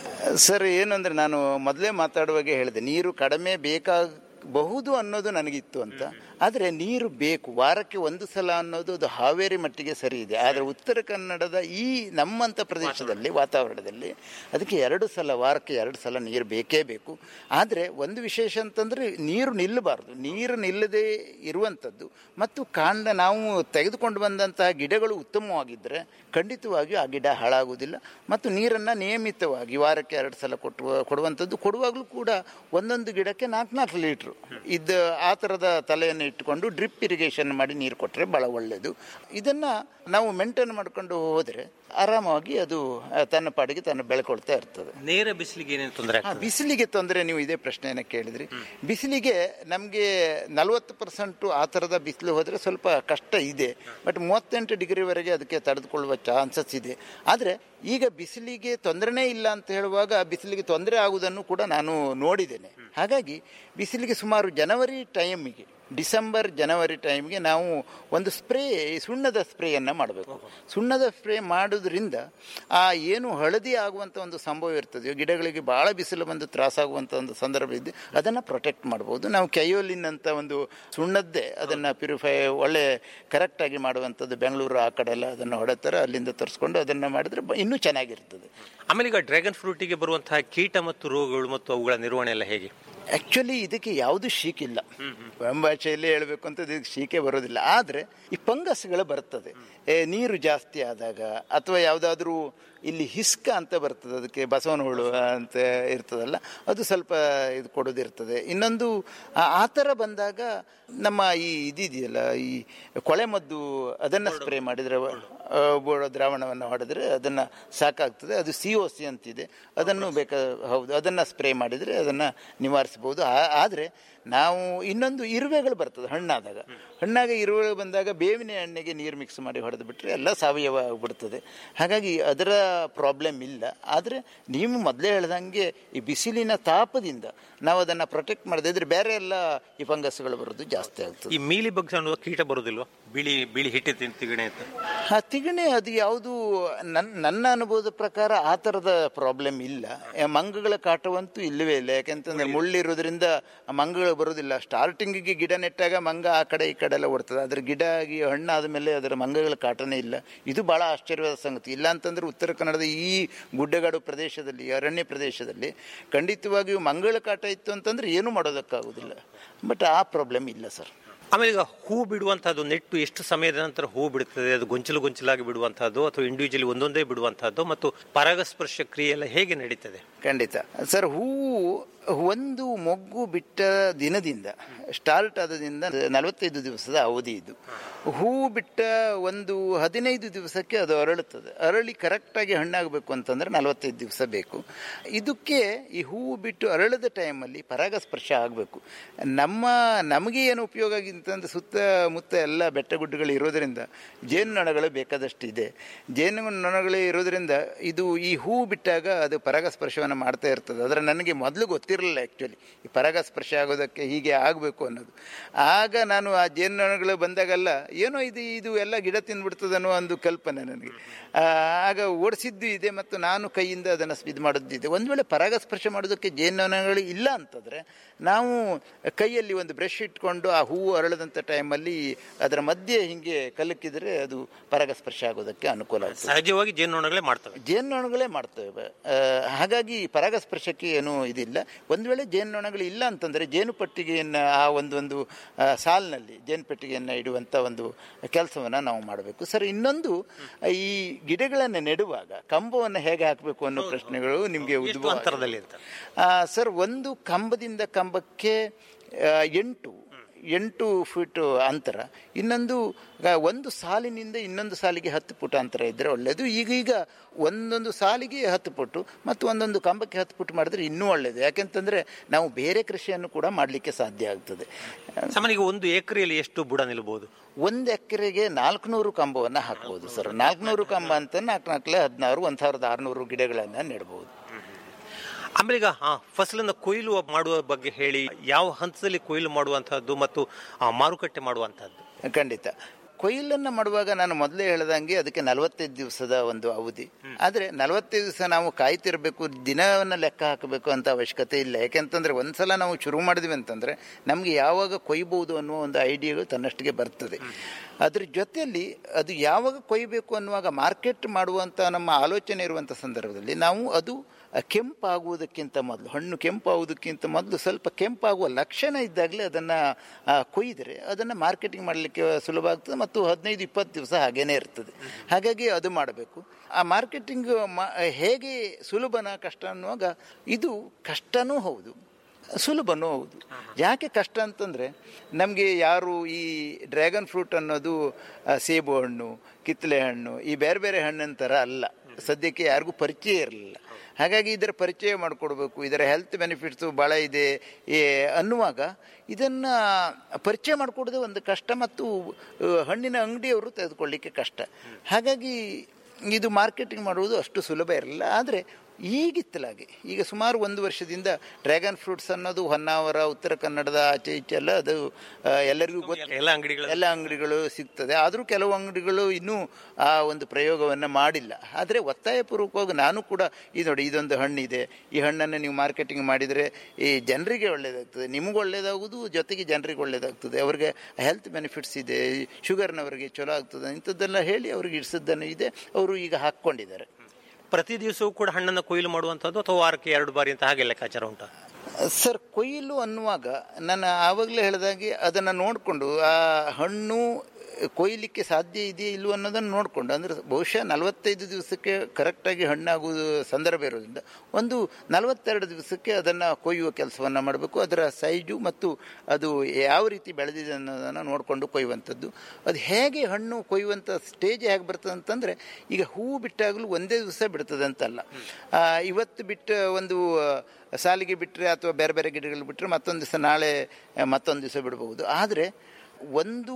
ಸರ್ ಏನು ಅಂದರೆ ನಾನು ಮೊದಲೇ ಮಾತಾಡುವಾಗೆ ಹೇಳಿದೆ ನೀರು ಕಡಿಮೆ ಬೇಕಾಗಬಹುದು ಅನ್ನೋದು ನನಗಿತ್ತು ಅಂತ ಆದರೆ ನೀರು ಬೇಕು ವಾರಕ್ಕೆ ಒಂದು ಸಲ ಅನ್ನೋದು ಅದು ಹಾವೇರಿ ಮಟ್ಟಿಗೆ ಸರಿ ಇದೆ ಆದರೆ ಉತ್ತರ ಕನ್ನಡದ ಈ ನಮ್ಮಂಥ ಪ್ರದೇಶದಲ್ಲಿ ವಾತಾವರಣದಲ್ಲಿ ಅದಕ್ಕೆ ಎರಡು ಸಲ ವಾರಕ್ಕೆ ಎರಡು ಸಲ ನೀರು ಬೇಕೇ ಬೇಕು ಆದರೆ ಒಂದು ವಿಶೇಷ ಅಂತಂದರೆ ನೀರು ನಿಲ್ಲಬಾರ್ದು ನೀರು ನಿಲ್ಲದೆ ಇರುವಂಥದ್ದು ಮತ್ತು ಕಾಂಡ ನಾವು ತೆಗೆದುಕೊಂಡು ಬಂದಂತಹ ಗಿಡಗಳು ಉತ್ತಮವಾಗಿದ್ದರೆ ಖಂಡಿತವಾಗಿಯೂ ಆ ಗಿಡ ಹಾಳಾಗುವುದಿಲ್ಲ ಮತ್ತು ನೀರನ್ನು ನಿಯಮಿತವಾಗಿ ವಾರಕ್ಕೆ ಎರಡು ಸಲ ಕೊಟ್ಟುವ ಕೊಡುವಂಥದ್ದು ಕೊಡುವಾಗಲೂ ಕೂಡ ಒಂದೊಂದು ಗಿಡಕ್ಕೆ ನಾಲ್ಕು ನಾಲ್ಕು ಲೀಟ್ರು ಇದು ಆ ಥರದ ತಲೆಯನ್ನು ಇಟ್ಟುಕೊಂಡು ಡ್ರಿಪ್ ಇರಿಗೇಷನ್ ಮಾಡಿ ನೀರು ಕೊಟ್ಟರೆ ಭಾಳ ಒಳ್ಳೆಯದು ಇದನ್ನು ನಾವು ಮೇಂಟೈನ್ ಮಾಡ್ಕೊಂಡು ಹೋದರೆ ಆರಾಮಾಗಿ ಅದು ಆ, ತನ್ನ ಪಾಡಿಗೆ ತಾನು ಬೆಳ್ಕೊಳ್ತಾ ಇರ್ತದೆ ನೇರ ಬಿಸಿಲಿಗೆ ಏನೇನು ತೊಂದರೆ ಹಾ, ಬಿಸಿಲಿಗೆ ತೊಂದರೆ ನೀವು ಇದೇ ಪ್ರಶ್ನೆಯನ್ನು ಕೇಳಿದ್ರಿ ಬಿಸಿಲಿಗೆ ನಮಗೆ ನಲವತ್ತು ಪರ್ಸೆಂಟು ಆ ಥರದ ಬಿಸಿಲು ಹೋದರೆ ಸ್ವಲ್ಪ ಕಷ್ಟ ಇದೆ ಬಟ್ ಮೂವತ್ತೆಂಟು ಡಿಗ್ರಿವರೆಗೆ ಅದಕ್ಕೆ ತಡೆದುಕೊಳ್ಳುವ ಚಾನ್ಸಸ್ ಇದೆ ಆದರೆ ಈಗ ಬಿಸಿಲಿಗೆ ತೊಂದರೆನೇ ಇಲ್ಲ ಅಂತ ಹೇಳುವಾಗ ಬಿಸಿಲಿಗೆ ತೊಂದರೆ ಆಗುವುದನ್ನು ಕೂಡ ನಾನು ನೋಡಿದ್ದೇನೆ ಹಾಗಾಗಿ ಬಿಸಿಲಿಗೆ ಸುಮಾರು ಜನವರಿ ಟೈಮಿಗೆ ಡಿಸೆಂಬರ್ ಜನವರಿ ಟೈಮ್ಗೆ ನಾವು ಒಂದು ಸ್ಪ್ರೇ ಸುಣ್ಣದ ಸ್ಪ್ರೇಯನ್ನು ಮಾಡಬೇಕು ಸುಣ್ಣದ ಸ್ಪ್ರೇ ಮಾಡೋದ್ರಿಂದ ಆ ಏನು ಹಳದಿ ಆಗುವಂಥ ಒಂದು ಸಂಭವ ಇರ್ತದೆಯೋ ಗಿಡಗಳಿಗೆ ಭಾಳ ಬಿಸಿಲು ಬಂದು ತ್ರಾಸಾಗುವಂಥ ಒಂದು ಸಂದರ್ಭ ಇದ್ದು ಅದನ್ನು ಪ್ರೊಟೆಕ್ಟ್ ಮಾಡ್ಬೋದು ನಾವು ಕೈಯೋಲಿನ್ ಅಂತ ಒಂದು ಸುಣ್ಣದ್ದೇ ಅದನ್ನು ಪ್ಯೂರಿಫೈ ಒಳ್ಳೆ ಕರೆಕ್ಟಾಗಿ ಮಾಡುವಂಥದ್ದು ಬೆಂಗಳೂರು ಆ ಕಡೆ ಎಲ್ಲ ಅದನ್ನು ಹೊಡೆತಾರೆ ಅಲ್ಲಿಂದ ತರಿಸ್ಕೊಂಡು ಅದನ್ನು ಮಾಡಿದ್ರೆ ಬ- ಇನ್ನೂ ಚೆನ್ನಾಗಿರ್ತದೆ ಆಮೇಲೆ ಈಗ ಡ್ರ್ಯಾಗನ್ ಫ್ರೂಟಿಗೆ ಬರುವಂತಹ ಕೀಟ ಮತ್ತು ರೋಗಗಳು ಮತ್ತು ಅವುಗಳ ನಿರ್ವಹಣೆ ಎಲ್ಲ ಹೇಗೆ ಆ್ಯಕ್ಚುಲಿ ಇದಕ್ಕೆ ಯಾವುದು ಶೀಕಿಲ್ಲ ಭಾಷೆಯಲ್ಲಿ ಹೇಳಬೇಕು ಅಂತ ಇದಕ್ಕೆ ಶೀಕೆ ಬರೋದಿಲ್ಲ ಆದರೆ ಈ ಫಂಗಸ್ಗಳು ಬರ್ತದೆ ಏ, ನೀರು ಜಾಸ್ತಿ ಆದಾಗ ಅಥವಾ ಯಾವುದಾದ್ರೂ ಇಲ್ಲಿ ಹಿಸ್ಕ ಅಂತ ಬರ್ತದೆ ಅದಕ್ಕೆ ಬಸವನ ಹುಳು ಅಂತ ಇರ್ತದಲ್ಲ ಅದು ಸ್ವಲ್ಪ ಇದು ಕೊಡೋದಿರ್ತದೆ ಇನ್ನೊಂದು ಆ- ಆ ಥರ ಬಂದಾಗ ನಮ್ಮ ಈ ಇದಿದೆಯಲ್ಲ ಈ ಕೊಳೆ ಮದ್ದು ಅದನ್ನು ಸ್ಪ್ರೇ ಮಾಡಿದರೆ ಆ, ಬೋಳೋ ದ್ರಾವಣವನ್ನು ಹೊಡೆದ್ರೆ ಅದನ್ನು ಸಾಕಾಗ್ತದೆ ಅದು ಸಿ ಒ ಸಿ ಅಂತಿದೆ ಅದನ್ನು ಬೇಕಾ ಹೌದು ಅದನ್ನು ಸ್ಪ್ರೇ ಮಾಡಿದರೆ ಅದನ್ನು ನಿವಾರಿಸ್ಬೋದು ಆ- ಆದರೆ ನಾವು ಇನ್ನೊಂದು ಇರುವೆಗಳು ಬರ್ತದೆ ಹಣ್ಣಾದಾಗ ಹಣ್ಣಾಗ ಇರುವೆಗಳು ಬಂದಾಗ ಬೇವಿನ ಎಣ್ಣೆಗೆ ನೀರು ಮಿಕ್ಸ್ ಮಾಡಿ ಹೊಡೆದು ಬಿಟ್ಟರೆ ಎಲ್ಲ ಸಾವಯವ ಆಗ್ಬಿಡ್ತದೆ ಹಾಗಾಗಿ ಅದರ ಪ್ರಾಬ್ಲಮ್ ಇಲ್ಲ ಆದರೆ ನೀವು ಮೊದಲೇ ಹೇಳ್ದಂಗೆ ಈ ಬಿಸಿಲಿನ ತಾಪದಿಂದ ನಾವು ಅದನ್ನು ಪ್ರೊಟೆಕ್ಟ್ ಮಾಡದೇ ಇದ್ರೆ ಬೇರೆ ಎಲ್ಲ ಈ ಫಂಗಸ್ಗಳು ಬರೋದು ಜಾಸ್ತಿ ಆಗ್ತದೆ ಈ ಮೀಲಿ ಬಗ್ಸ್ ಅನ್ನುವ ಕೀಟ ಬರುದಿಲ್ವಾ ಬಿಳಿ ಬಿಳಿ ಹಿಟ್ಟೆ ತಿಂತಿಗಣೆ ಅಂತ ಆ ತಿಗಣೆ ಅದು ಯಾವುದು ನನ್ನ ನನ್ನ ಅನುಭವದ ಪ್ರಕಾರ ಆ ಥರದ ಪ್ರಾಬ್ಲಮ್ ಇಲ್ಲ ಆ ಮಂಗಗಳ ಕಾಟವಂತೂ ಇಲ್ಲವೇ ಇಲ್ಲ ಯಾಕೆಂತಂದ್ರೆ ಮುಳ್ಳಿರೋದ್ರಿಂದ ಆ ಮಂಗಗಳು ಬರೋದಿಲ್ಲ ಸ್ಟಾರ್ಟಿಂಗಿಗೆ ಗಿಡ ನೆಟ್ಟಾಗ ಮಂಗ ಆ ಕಡೆ ಈ ಕಡೆ ಎಲ್ಲ ಓಡ್ತದೆ ಅದ್ರ ಗಿಡ ಆಗಿ ಹಣ್ಣಾದ ಮೇಲೆ ಅದರ ಮಂಗಗಳ ಕಾಟನೇ ಇಲ್ಲ ಇದು ಬಹಳ ಆಶ್ಚರ್ಯವಾದ ಸಂಗತಿ ಇಲ್ಲ ಅಂತಂದ್ರೆ ಉತ್ತರ ಕನ್ನಡದ ಈ ಗುಡ್ಡಗಾಡು ಪ್ರದೇಶದಲ್ಲಿ ಅರಣ್ಯ ಪ್ರದೇಶದಲ್ಲಿ ಖಂಡಿತವಾಗಿಯೂ ಮಂಗಳ ಕಾಟ ಇತ್ತು ಅಂತಂದ್ರೆ ಏನೂ ಮಾಡೋದಕ್ಕಾಗೋದಿಲ್ಲ ಬಟ್ ಆ ಪ್ರಾಬ್ಲಮ್ ಇಲ್ಲ ಸರ್ ಆಮೇಲೆ ಈಗ ಹೂ ಬಿಡುವಂತಹದ್ದು ನೆಟ್ಟು ಎಷ್ಟು ಸಮಯದ ನಂತರ ಹೂ ಬಿಡುತ್ತದೆ ಅದು ಗೊಂಚಲು ಗೊಂಚಲಾಗಿ ಬಿಡುವಂತಹದ್ದು ಅಥವಾ ಇಂಡಿವಿಜುವಲಿ ಒಂದೊಂದೇ ಬಿಡುವಂತಹದ್ದು ಮತ್ತು ಪರಾಗಸ್ಪರ್ಶ ಕ್ರಿಯೆ ಎಲ್ಲ ಹೇಗೆ ನಡೀತದೆ ಖಂಡಿತ ಸರ್ ಹೂವು ಒಂದು ಮೊಗ್ಗು ಬಿಟ್ಟ ದಿನದಿಂದ ಸ್ಟಾರ್ಟ್ ಆದದಿಂದ ನಲವತ್ತೈದು ದಿವಸದ ಅವಧಿ ಇದು ಹೂವು ಬಿಟ್ಟ ಒಂದು ಹದಿನೈದು ದಿವಸಕ್ಕೆ ಅದು ಅರಳುತ್ತದೆ ಅರಳಿ ಕರೆಕ್ಟಾಗಿ ಹಣ್ಣಾಗಬೇಕು ಅಂತಂದರೆ ನಲವತ್ತೈದು ದಿವಸ ಬೇಕು ಇದಕ್ಕೆ ಈ ಹೂವು ಬಿಟ್ಟು ಅರಳದ ಟೈಮಲ್ಲಿ ಪರಾಗಸ್ಪರ್ಶ ಆಗಬೇಕು ನಮ್ಮ ನಮಗೆ ಏನು ಉಪಯೋಗ ಆಗಿತ್ತಂದ್ರೆ ಸುತ್ತಮುತ್ತ ಎಲ್ಲ ಬೆಟ್ಟಗುಡ್ಡಗಳು ಇರೋದರಿಂದ ಜೇನುನೊಣಗಳು ಬೇಕಾದಷ್ಟು ಇದೆ ಜೇನುನೊಣಗಳು ಇರೋದ್ರಿಂದ ಇದು ಈ ಹೂವು ಬಿಟ್ಟಾಗ ಅದು ಪರಾಗಸ್ಪರ್ಶವನ್ನು ಮಾಡ್ತಾ ಇರ್ತದೆ ಆದರೆ ನನಗೆ ಮೊದಲು ಗೊತ್ತಿರಲಿಲ್ಲ ಆ್ಯಕ್ಚುಲಿ ಈ ಪರಾಗಸ್ಪರ್ಶ ಆಗೋದಕ್ಕೆ ಹೀಗೆ ಆಗಬೇಕು ಅನ್ನೋದು ಆಗ ನಾನು ಆ ಜೇನುನೊಣಗಳು ಬಂದಾಗೆಲ್ಲ ಏನೋ ಇದು ಇದು ಎಲ್ಲ ಗಿಡ ತಿಂದ್ಬಿಡ್ತದೆ ಅನ್ನೋ ಒಂದು ಕಲ್ಪನೆ ನನಗೆ ಆ, ಆಗ ಓಡಿಸಿದ್ದು ಇದೆ ಮತ್ತು ನಾನು ಕೈಯಿಂದ ಅದನ್ನು ಇದು ಮಾಡೋದಿದೆ ಒಂದು ವೇಳೆ ಪರಾಗಸ್ಪರ್ಶ ಮಾಡೋದಕ್ಕೆ ಜೇನುನೊಣಗಳು ಇಲ್ಲ ಅಂತಂದರೆ ನಾವು ಕೈಯಲ್ಲಿ ಒಂದು ಬ್ರಷ್ ಇಟ್ಕೊಂಡು ಆ ಹೂವು ಅರಳದಂಥ ಟೈಮಲ್ಲಿ ಅದರ ಮಧ್ಯೆ ಹಿಂಗೆ ಕಲಕಿದರೆ ಅದು ಪರಾಗಸ್ಪರ್ಶ ಆಗೋದಕ್ಕೆ ಅನುಕೂಲ ಆಗ್ತದೆ ಸಹಜವಾಗಿ ಜೇನುನೊಣಗಳೇ ಮಾಡ್ತವೆ ಜೇನುನೊಣಗಳೇ ಮಾಡ್ತೇವೆ ಆ, ಹಾಗಾಗಿ ಪರಾಗಸ್ಪರ್ಶಕ್ಕೆ ಏನೂ ಇದಿಲ್ಲ ಒಂದು ವೇಳೆ ಜೇನುನೊಣಗಳು ಇಲ್ಲ ಅಂತಂದರೆ ಜೇನುಪಟ್ಟಿಗೆಯನ್ನು ಆ ಒಂದೊಂದು ಆ, ಸಾಲಿನಲ್ಲಿ ಜೇನುಪೆಟ್ಟಿಗೆಯನ್ನು ಇಡುವಂಥ ಒಂದು ಕೆಲಸವನ್ನು ನಾವು ಮಾಡಬೇಕು ಸರ್ ಇನ್ನೊಂದು ಈ ಗಿಡಗಳನ್ನು ನೆಡುವಾಗ ಕಂಬವನ್ನು ಹೇಗೆ ಹಾಕಬೇಕು ಅನ್ನೋ ಪ್ರಶ್ನೆಗಳು ನಿಮಗೆ ಎಷ್ಟು ಉದ್ಭವ ಅಂತರದಲ್ಲಿ ಅಂತ ಆ, ಸರ್ ಒಂದು ಕಂಬದಿಂದ ಕಂಬಕ್ಕೆ ಆ, ಎಂಟು ಎಂಟು ಫೀಟ್ ಅಂತರ ಇನ್ನೊಂದು ಆ, ಒಂದು ಸಾಲಿನಿಂದ ಇನ್ನೊಂದು ಸಾಲಿಗೆ ಹತ್ತು ಫುಟ್ ಅಂತರ ಇದ್ದರೆ ಒಳ್ಳೆಯದು ಈಗೀಗ ಒಂದೊಂದು ಸಾಲಿಗೆ ಹತ್ತು ಫುಟ್ಟು ಮತ್ತು ಒಂದೊಂದು ಕಂಬಕ್ಕೆ ಹತ್ತು ಫುಟ್ ಮಾಡಿದ್ರೆ ಇನ್ನೂ ಒಳ್ಳೆಯದು ಯಾಕೆಂತಂದರೆ ನಾವು ಬೇರೆ ಕೃಷಿಯನ್ನು ಕೂಡ ಮಾಡಲಿಕ್ಕೆ ಸಾಧ್ಯ ಆಗ್ತದೆ ಸಾಮಾನ್ಯ ಒಂದು ಎಕರೆಯಲ್ಲಿ ಎಷ್ಟು ಬುಡ ನಿಲ್ಬಹುದು ಒಂದು ಎಕರೆಗೆ ನಾಲ್ಕುನೂರು ಕಂಬವನ್ನು ಹಾಕ್ಬೋದು ಸರ್ ನಾಲ್ಕುನೂರು ಕಂಬ ಅಂತ ನಾಲ್ಕು ನಾಲ್ಕಲೆ ಹದಿನಾರು ಒಂದು ಸಾವಿರದ ಆರುನೂರು ಗಿಡಗಳನ್ನು ನೆಡ್ಬೋದು ಆಮೇಲೆ ಈಗ ಆ, ಫಸಲನ್ನ ಕೊಯ್ಲು ಮಾಡುವ ಬಗ್ಗೆ ಹೇಳಿ ಯಾವ ಹಂತದಲ್ಲಿ ಕೊಯ್ಲು ಮಾಡುವಂತಹದ್ದು ಮತ್ತು ಆ, ಮಾರುಕಟ್ಟೆ ಮಾಡುವಂತಹದ್ದು ಖಂಡಿತ ಕೊಯ್ಲನ್ನು ಮಾಡುವಾಗ ನಾನು ಮೊದಲೇ ಹೇಳ್ದಂಗೆ ಅದಕ್ಕೆ ನಲವತ್ತೈದು ದಿವಸದ ಒಂದು ಅವಧಿ ಆದರೆ ನಲವತ್ತೈದು ದಿವಸ ನಾವು ಕಾಯ್ತಿರಬೇಕು ದಿನವನ್ನು ಲೆಕ್ಕ ಹಾಕಬೇಕು ಅಂತ ಅವಶ್ಯಕತೆ ಇಲ್ಲ ಯಾಕೆಂತಂದರೆ ಒಂದ್ಸಲ ನಾವು ಶುರು ಮಾಡಿದ್ವಿ ಅಂತಂದರೆ ನಮಗೆ ಯಾವಾಗ ಕೊಯ್ಬೋದು ಅನ್ನುವ ಒಂದು ಐಡಿಯಾಗಳು ತನ್ನಷ್ಟಿಗೆ ಬರ್ತದೆ ಅದ್ರ ಜೊತೆಯಲ್ಲಿ ಅದು ಯಾವಾಗ ಕೊಯ್ಬೇಕು ಅನ್ನುವಾಗ ಮಾರ್ಕೆಟ್ ಮಾಡುವಂಥ ನಮ್ಮ ಆಲೋಚನೆ ಇರುವಂಥ ಸಂದರ್ಭದಲ್ಲಿ ನಾವು ಅದು ಕೆಂಪಾಗುವುದಕ್ಕಿಂತ ಮೊದಲು ಹಣ್ಣು ಕೆಂಪಾಗುವುದಕ್ಕಿಂತ ಮೊದಲು ಸ್ವಲ್ಪ ಕೆಂಪಾಗುವ ಲಕ್ಷಣ ಇದ್ದಾಗಲೇ ಅದನ್ನು ಕೊಯ್ದರೆ ಅದನ್ನು ಮಾರ್ಕೆಟಿಂಗ್ ಮಾಡಲಿಕ್ಕೆ ಸುಲಭ ಆಗ್ತದೆ ಮತ್ತು ಹದಿನೈದು ಇಪ್ಪತ್ತು ದಿವಸ ಹಾಗೇನೇ ಇರ್ತದೆ ಹಾಗಾಗಿ ಅದು ಮಾಡಬೇಕು ಆ ಮಾರ್ಕೆಟಿಂಗ್ ಮಾ ಹೇಗೆ ಸುಲಭನ ಕಷ್ಟ ಅನ್ನುವಾಗ ಇದು ಕಷ್ಟನೂ ಹೌದು ಸುಲಭನೂ ಹೌದು ಯಾಕೆ ಕಷ್ಟ ಅಂತಂದರೆ ನಮಗೆ ಯಾರು ಈ ಡ್ರ್ಯಾಗನ್ ಫ್ರೂಟ್ ಅನ್ನೋದು ಆ, ಸೇಬು ಹಣ್ಣು ಕಿತ್ತಳೆ ಹಣ್ಣು ಈ ಬೇರೆ ಬೇರೆ ಹಣ್ಣಿನ ಥರ ಅಲ್ಲ ಸದ್ಯಕ್ಕೆ ಯಾರಿಗೂ ಪರಿಚಯ ಇರಲಿಲ್ಲ ಹಾಗಾಗಿ ಇದರ ಪರಿಚಯ ಮಾಡಿಕೊಡ್ಬೇಕು ಇದರ ಹೆಲ್ತ್ ಬೆನಿಫಿಟ್ಸು ಭಾಳ ಇದೆ ಏ ಅನ್ನುವಾಗ ಇದನ್ನು ಪರಿಚಯ ಮಾಡಿಕೊಡೋದೇ ಒಂದು ಕಷ್ಟ ಮತ್ತು ಆ, ಹಣ್ಣಿನ ಅಂಗಡಿಯವರು ತೆಗೆದುಕೊಳ್ಳಿಕ್ಕೆ ಕಷ್ಟ ಹಾಗಾಗಿ ಇದು ಮಾರ್ಕೆಟಿಂಗ್ ಮಾಡುವುದು ಅಷ್ಟು ಸುಲಭ ಇರಲಿಲ್ಲ ಆದರೆ ಈಗಿತ್ತಲಾಗೆ ಈಗ ಸುಮಾರು ಒಂದು ವರ್ಷದಿಂದ ಡ್ರ್ಯಾಗನ್ ಫ್ರೂಟ್ಸ್ ಅನ್ನೋದು ಹೊನ್ನಾವರ ಉತ್ತರ ಕನ್ನಡದ ಆಚೆ ಈಚೆ ಎಲ್ಲ ಅದು ಆ, ಎಲ್ಲರಿಗೂ ಗೊತ್ತು ಎಲ್ಲ ಅಂಗಡಿಗಳು ಎಲ್ಲ ಅಂಗಡಿಗಳು ಸಿಗ್ತದೆ ಆದರೂ ಕೆಲವು ಅಂಗಡಿಗಳು ಇನ್ನೂ ಆ ಒಂದು ಪ್ರಯೋಗವನ್ನು ಮಾಡಿಲ್ಲ ಆದರೆ ಒತ್ತಾಯಪೂರ್ವಕವಾಗಿ ನಾನು ಕೂಡ ಇದು ನೋಡಿ ಇದೊಂದು ಹಣ್ಣಿದೆ ಈ ಹಣ್ಣನ್ನು ನೀವು ಮಾರ್ಕೆಟಿಂಗ್ ಮಾಡಿದರೆ ಈ ಜನರಿಗೆ ಒಳ್ಳೆಯದಾಗ್ತದೆ ನಿಮಗೂ ಒಳ್ಳೆಯದಾಗುವುದು ಜೊತೆಗೆ ಜನರಿಗೆ ಒಳ್ಳೆಯದಾಗ್ತದೆ ಅವರಿಗೆ ಹೆಲ್ತ್ ಬೆನಿಫಿಟ್ಸ್ ಇದೆ ಶುಗರ್ನವರಿಗೆ ಚಲೋ ಆಗ್ತದೆ ಇಂಥದ್ದೆಲ್ಲ ಹೇಳಿ ಅವ್ರಿಗೆ ಇಡಿಸಿದ್ದನ್ನು ಇದೆ ಅವರು ಈಗ ಹಾಕ್ಕೊಂಡಿದ್ದಾರೆ ಪ್ರತಿ ದಿವಸವೂ ಕೂಡ ಹಣ್ಣನ್ನು ಕೊಯ್ಲು ಮಾಡುವಂಥದ್ದು ಅಥವಾ ವಾರಕ್ಕೆ ಎರಡು ಬಾರಿ ಅಂತ ಹಾಗೆ ಲೆಕ್ಕಾಚಾರ ಉಂಟಾ ಸರ್ ಕೊಯ್ಲು ಅನ್ನುವಾಗ ನಾನು ಆವಾಗಲೇ ಹೇಳಿದಾಗೆ ಅದನ್ನು ನೋಡಿಕೊಂಡು ಆ ಹಣ್ಣು ಕೊಯ್ಲಿಕ್ಕೆ ಸಾಧ್ಯ ಇದೆಯೇ ಇಲ್ಲವೋ ಅನ್ನೋದನ್ನು ನೋಡಿಕೊಂಡು ಅಂದರೆ ಬಹುಶಃ ನಲವತ್ತೈದು ದಿವಸಕ್ಕೆ ಕರೆಕ್ಟಾಗಿ ಹಣ್ಣಾಗುವುದು ಸಂದರ್ಭ ಇರೋದ್ರಿಂದ ಒಂದು ನಲವತ್ತೆರಡು ದಿವಸಕ್ಕೆ ಅದನ್ನು ಕೊಯ್ಯುವ ಕೆಲಸವನ್ನು ಮಾಡಬೇಕು ಅದರ ಸೈಜು ಮತ್ತು ಅದು ಯಾವ ರೀತಿ ಬೆಳೆದಿದೆ ಅನ್ನೋದನ್ನು ನೋಡಿಕೊಂಡು ಕೊಯ್ಯುವಂಥದ್ದು ಅದು ಹೇಗೆ ಹಣ್ಣು ಕೊಯ್ಯುವಂಥ ಸ್ಟೇಜ್ ಹೇಗೆ ಬರ್ತದೆ ಅಂತಂದರೆ ಈಗ ಹೂವು ಬಿಟ್ಟಾಗಲೂ ಒಂದೇ ದಿವಸ ಬಿಡ್ತದೆ ಅಂತಲ್ಲ ಆ, ಇವತ್ತು ಬಿಟ್ಟ ಒಂದು ಆ, ಸಾಲಿಗೆ ಬಿಟ್ಟರೆ ಅಥವಾ ಬೇರೆ ಬೇರೆ ಗಿಡಗಳು ಬಿಟ್ಟರೆ ಮತ್ತೊಂದು ದಿವಸ ನಾಳೆ ಆ, ಮತ್ತೊಂದು ದಿವಸ ಬಿಡಬಹುದು ಆದರೆ ಒಂದು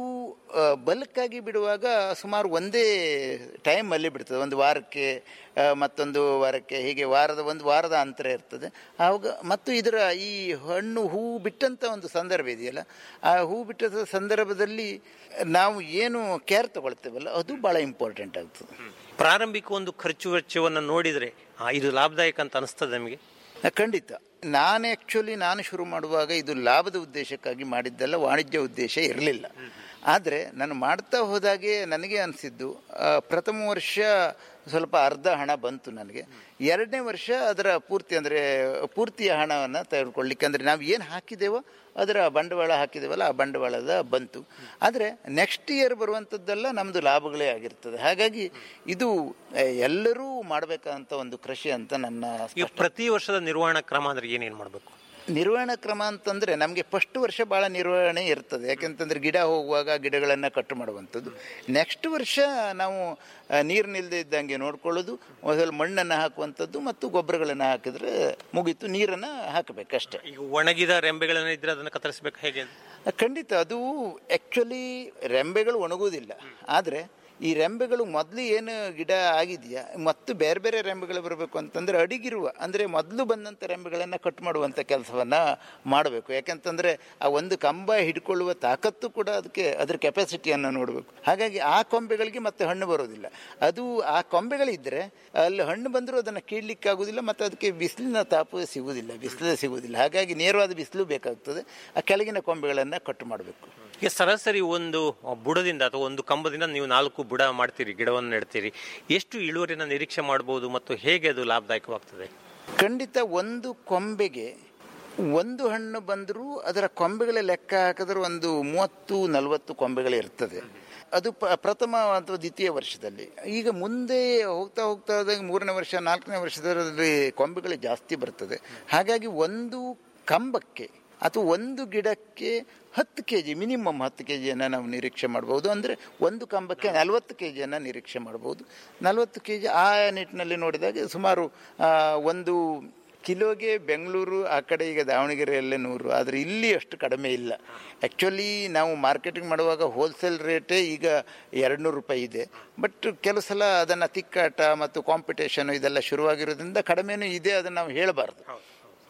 ಬಲ್ಕಾಗಿ ಬಿಡುವಾಗ ಸುಮಾರು ಒಂದೇ ಟೈಮಲ್ಲಿ ಬಿಡ್ತದೆ ಒಂದು ವಾರಕ್ಕೆ ಆ, ಮತ್ತೊಂದು ವಾರಕ್ಕೆ ಹೀಗೆ ವಾರದ ಒಂದು ವಾರದ ಅಂತರ ಇರ್ತದೆ ಆವಾಗ ಮತ್ತು ಇದರ ಈ ಹಣ್ಣು ಹೂವು ಬಿಟ್ಟಂಥ ಒಂದು ಸಂದರ್ಭ ಇದೆಯಲ್ಲ ಆ ಹೂವು ಬಿಟ್ಟ ಸಂದರ್ಭದಲ್ಲಿ ನಾವು ಏನು ಕೇರ್ ತಗೊಳ್ತೇವಲ್ಲ ಅದು ಭಾಳ ಇಂಪಾರ್ಟೆಂಟ್ ಆಗ್ತದೆ ಪ್ರಾರಂಭಿಕ ಒಂದು ಖರ್ಚು ವೆಚ್ಚವನ್ನು ನೋಡಿದರೆ ಆ, ಇದು ಲಾಭದಾಯಕ ಅಂತ ಅನಿಸ್ತದೆ ನಮಗೆ ಆ, ಖಂಡಿತ ನಾನು ಆ್ಯಕ್ಚುಲಿ ನಾನು ಶುರು ಮಾಡುವಾಗ ಇದು ಲಾಭದ ಉದ್ದೇಶಕ್ಕಾಗಿ ಮಾಡಿದ್ದಲ್ಲ ವಾಣಿಜ್ಯ ಉದ್ದೇಶ ಇರಲಿಲ್ಲ ಆದರೆ ನಾನು ಮಾಡ್ತಾ ಹೋದಾಗೆ ನನಗೆ ಅನಿಸಿದ್ದು ಆ, ಪ್ರಥಮ ವರ್ಷ ಸ್ವಲ್ಪ ಅರ್ಧ ಹಣ ಬಂತು ನನಗೆ ಎರಡನೇ ವರ್ಷ ಅದರ ಪೂರ್ತಿ ಅಂದರೆ ಪೂರ್ತಿಯ ಹಣವನ್ನು ತೆಗೆದುಕೊಳ್ಳಿಕ್ಕೆ ಅಂದರೆ ನಾವು ಏನು ಹಾಕಿದ್ದೇವೋ ಅದರ ಬಂಡವಾಳ ಹಾಕಿದ್ದೇವಲ್ಲ ಆ ಬಂಡವಾಳದ ಬಂತು ಆದರೆ ನೆಕ್ಸ್ಟ್ ಇಯರ್ ಬರುವಂಥದ್ದೆಲ್ಲ ನಮ್ಮದು ಲಾಭಗಳೇ ಆಗಿರ್ತದೆ ಹಾಗಾಗಿ ಇದು ಆ, ಎಲ್ಲರೂ ಮಾಡಬೇಕಂತ ಒಂದು ಕೃಷಿ ಅಂತ ನನ್ನ ಈಗ ಪ್ರತಿ ವರ್ಷದ ನಿರ್ವಹಣಾ ಕ್ರಮ ಅಂದ್ರೆ ಏನೇನು ಮಾಡಬೇಕು ನಿರ್ವಹಣಾ ಕ್ರಮ ಅಂತಂದರೆ ನಮಗೆ ಫಸ್ಟ್ ವರ್ಷ ಭಾಳ ನಿರ್ವಹಣೆ ಇರ್ತದೆ ಯಾಕೆಂತಂದರೆ ಗಿಡ ಹೋಗುವಾಗ ಗಿಡಗಳನ್ನು ಕಟ್ ಮಾಡುವಂಥದ್ದು ನೆಕ್ಸ್ಟ್ ವರ್ಷ ನಾವು ಆ, ನೀರು ನಿಲ್ಲದೆ ಇದ್ದಂಗೆ ನೋಡ್ಕೊಳ್ಳೋದು ಮೊದಲು ಮಣ್ಣನ್ನು ಹಾಕುವಂಥದ್ದು ಮತ್ತು ಗೊಬ್ಬರಗಳನ್ನು ಹಾಕಿದ್ರೆ ಮುಗೀತು ನೀರನ್ನು ಹಾಕಬೇಕಷ್ಟೇ ಈಗ ಒಣಗಿದ ರೆಂಬೆಗಳನ್ನ ಇದ್ರೆ ಅದನ್ನು ಕತ್ತರಿಸಬೇಕು ಹೇಗೆ ಖಂಡಿತ ಅದು ಆ್ಯಕ್ಚುಲಿ ರೆಂಬೆಗಳು ಒಣಗುವುದಿಲ್ಲ ಆದರೆ ಈ ರೆಂಬೆಗಳು ಮೊದಲು ಏನು ಗಿಡ ಆಗಿದೆಯಾ ಮತ್ತು ಬೇರೆ ಬೇರೆ ರೆಂಬೆಗಳು ಬರಬೇಕು ಅಂತಂದರೆ ಅಡಿಗಿರುವ ಅಂದರೆ ಮೊದಲು ಬಂದಂಥ ರೆಂಬೆಗಳನ್ನು ಕಟ್ ಮಾಡುವಂಥ ಕೆಲಸವನ್ನು ಮಾಡಬೇಕು ಯಾಕಂತಂದರೆ ಆ ಒಂದು ಕಂಬ ಹಿಡ್ಕೊಳ್ಳುವ ತಾಕತ್ತು ಕೂಡ ಅದಕ್ಕೆ ಅದರ ಕೆಪಾಸಿಟಿಯನ್ನು ನೋಡಬೇಕು ಹಾಗಾಗಿ ಆ ಕೊಂಬೆಗಳಿಗೆ ಮತ್ತೆ ಹಣ್ಣು ಬರೋದಿಲ್ಲ ಅದು ಆ ಕೊಂಬೆಗಳಿದ್ದರೆ ಅಲ್ಲಿ ಹಣ್ಣು ಬಂದರೂ ಅದನ್ನು ಕೀಳಲಿಕ್ಕೆ ಆಗೋದಿಲ್ಲ ಮತ್ತು ಅದಕ್ಕೆ ಬಿಸಿಲಿನ ತಾಪ ಸಿಗುವುದಿಲ್ಲ ಬಿಸಿಲು ಸಿಗುವುದಿಲ್ಲ ಹಾಗಾಗಿ ನೇರವಾದ ಬಿಸಿಲು ಬೇಕಾಗ್ತದೆ ಆ ಕೆಳಗಿನ ಕೊಂಬೆಗಳನ್ನು ಕಟ್ ಮಾಡಬೇಕು ಈಗ ಸರಾಸರಿ ಒಂದು ಬುಡದಿಂದ ಅಥವಾ ಒಂದು ಕಂಬದಿಂದ ನೀವು ನಾಲ್ಕು ಬುಡ ಮಾಡ್ತೀರಿ ಗಿಡವನ್ನು ನೆಡ್ತೀರಿ ಎಷ್ಟು ಇಳುವರಿನ ನಿರೀಕ್ಷೆ ಮಾಡಬಹುದು ಮತ್ತು ಹೇಗೆ ಅದು ಲಾಭದಾಯಕವಾಗ್ತದೆ ಖಂಡಿತ ಒಂದು ಕೊಂಬೆಗೆ ಒಂದು ಹಣ್ಣು ಬಂದರೂ ಅದರ ಕೊಂಬೆಗಳ ಲೆಕ್ಕ ಹಾಕಿದ್ರೆ ಒಂದು ಮೂವತ್ತು ನಲವತ್ತು ಕೊಂಬೆಗಳು ಇರ್ತದೆ ಅದು ಪ ಪ್ರಥಮ ಅಥವಾ ದ್ವಿತೀಯ ವರ್ಷದಲ್ಲಿ ಈಗ ಮುಂದೆ ಹೋಗ್ತಾ ಹೋಗ್ತಾ ಹೋದಾಗ ಮೂರನೇ ವರ್ಷ ನಾಲ್ಕನೇ ವರ್ಷದಲ್ಲಿ ಕೊಂಬೆಗಳು ಜಾಸ್ತಿ ಬರ್ತದೆ ಹಾಗಾಗಿ ಒಂದು ಕಂಬಕ್ಕೆ ಅಥವಾ ಒಂದು ಗಿಡಕ್ಕೆ ಹತ್ತು ಕೆ ಜಿ ಮಿನಿಮಮ್ ಹತ್ತು ಕೆ ಜಿಯನ್ನು ನಾವು ನಿರೀಕ್ಷೆ ಮಾಡ್ಬೋದು ಅಂದರೆ ಒಂದು ಕಂಬಕ್ಕೆ ನಲವತ್ತು ಕೆ ಜಿಯನ್ನು ನಿರೀಕ್ಷೆ ಮಾಡ್ಬೋದು ನಲವತ್ತು ಕೆ ಜಿ ಆ ನಿಟ್ಟಿನಲ್ಲಿ ನೋಡಿದಾಗ ಸುಮಾರು ಆ, ಒಂದು ಕಿಲೋಗೆ ಬೆಂಗಳೂರು ಆ ಕಡೆ ಈಗ ದಾವಣಗೆರೆಯಲ್ಲೇ ನೂರು ಆದರೆ ಇಲ್ಲಿ ಅಷ್ಟು ಕಡಿಮೆ ಇಲ್ಲ ಆ್ಯಕ್ಚುಲಿ ನಾವು ಮಾರ್ಕೆಟಿಂಗ್ ಮಾಡುವಾಗ ಹೋಲ್ಸೇಲ್ ರೇಟೇ ಈಗ ಎರಡು ನೂರು ರೂಪಾಯಿ ಇದೆ ಬಟ್ ಕೆಲವು ಸಲ ಅದನ್ನು ತಿಕ್ಕಾಟ ಮತ್ತು ಕಾಂಪಿಟೇಷನ್ ಇದೆಲ್ಲ ಶುರುವಾಗಿರೋದ್ರಿಂದ ಕಡಿಮೆನೂ ಇದೆ ಅದನ್ನು ನಾವು ಹೇಳಬಾರ್ದು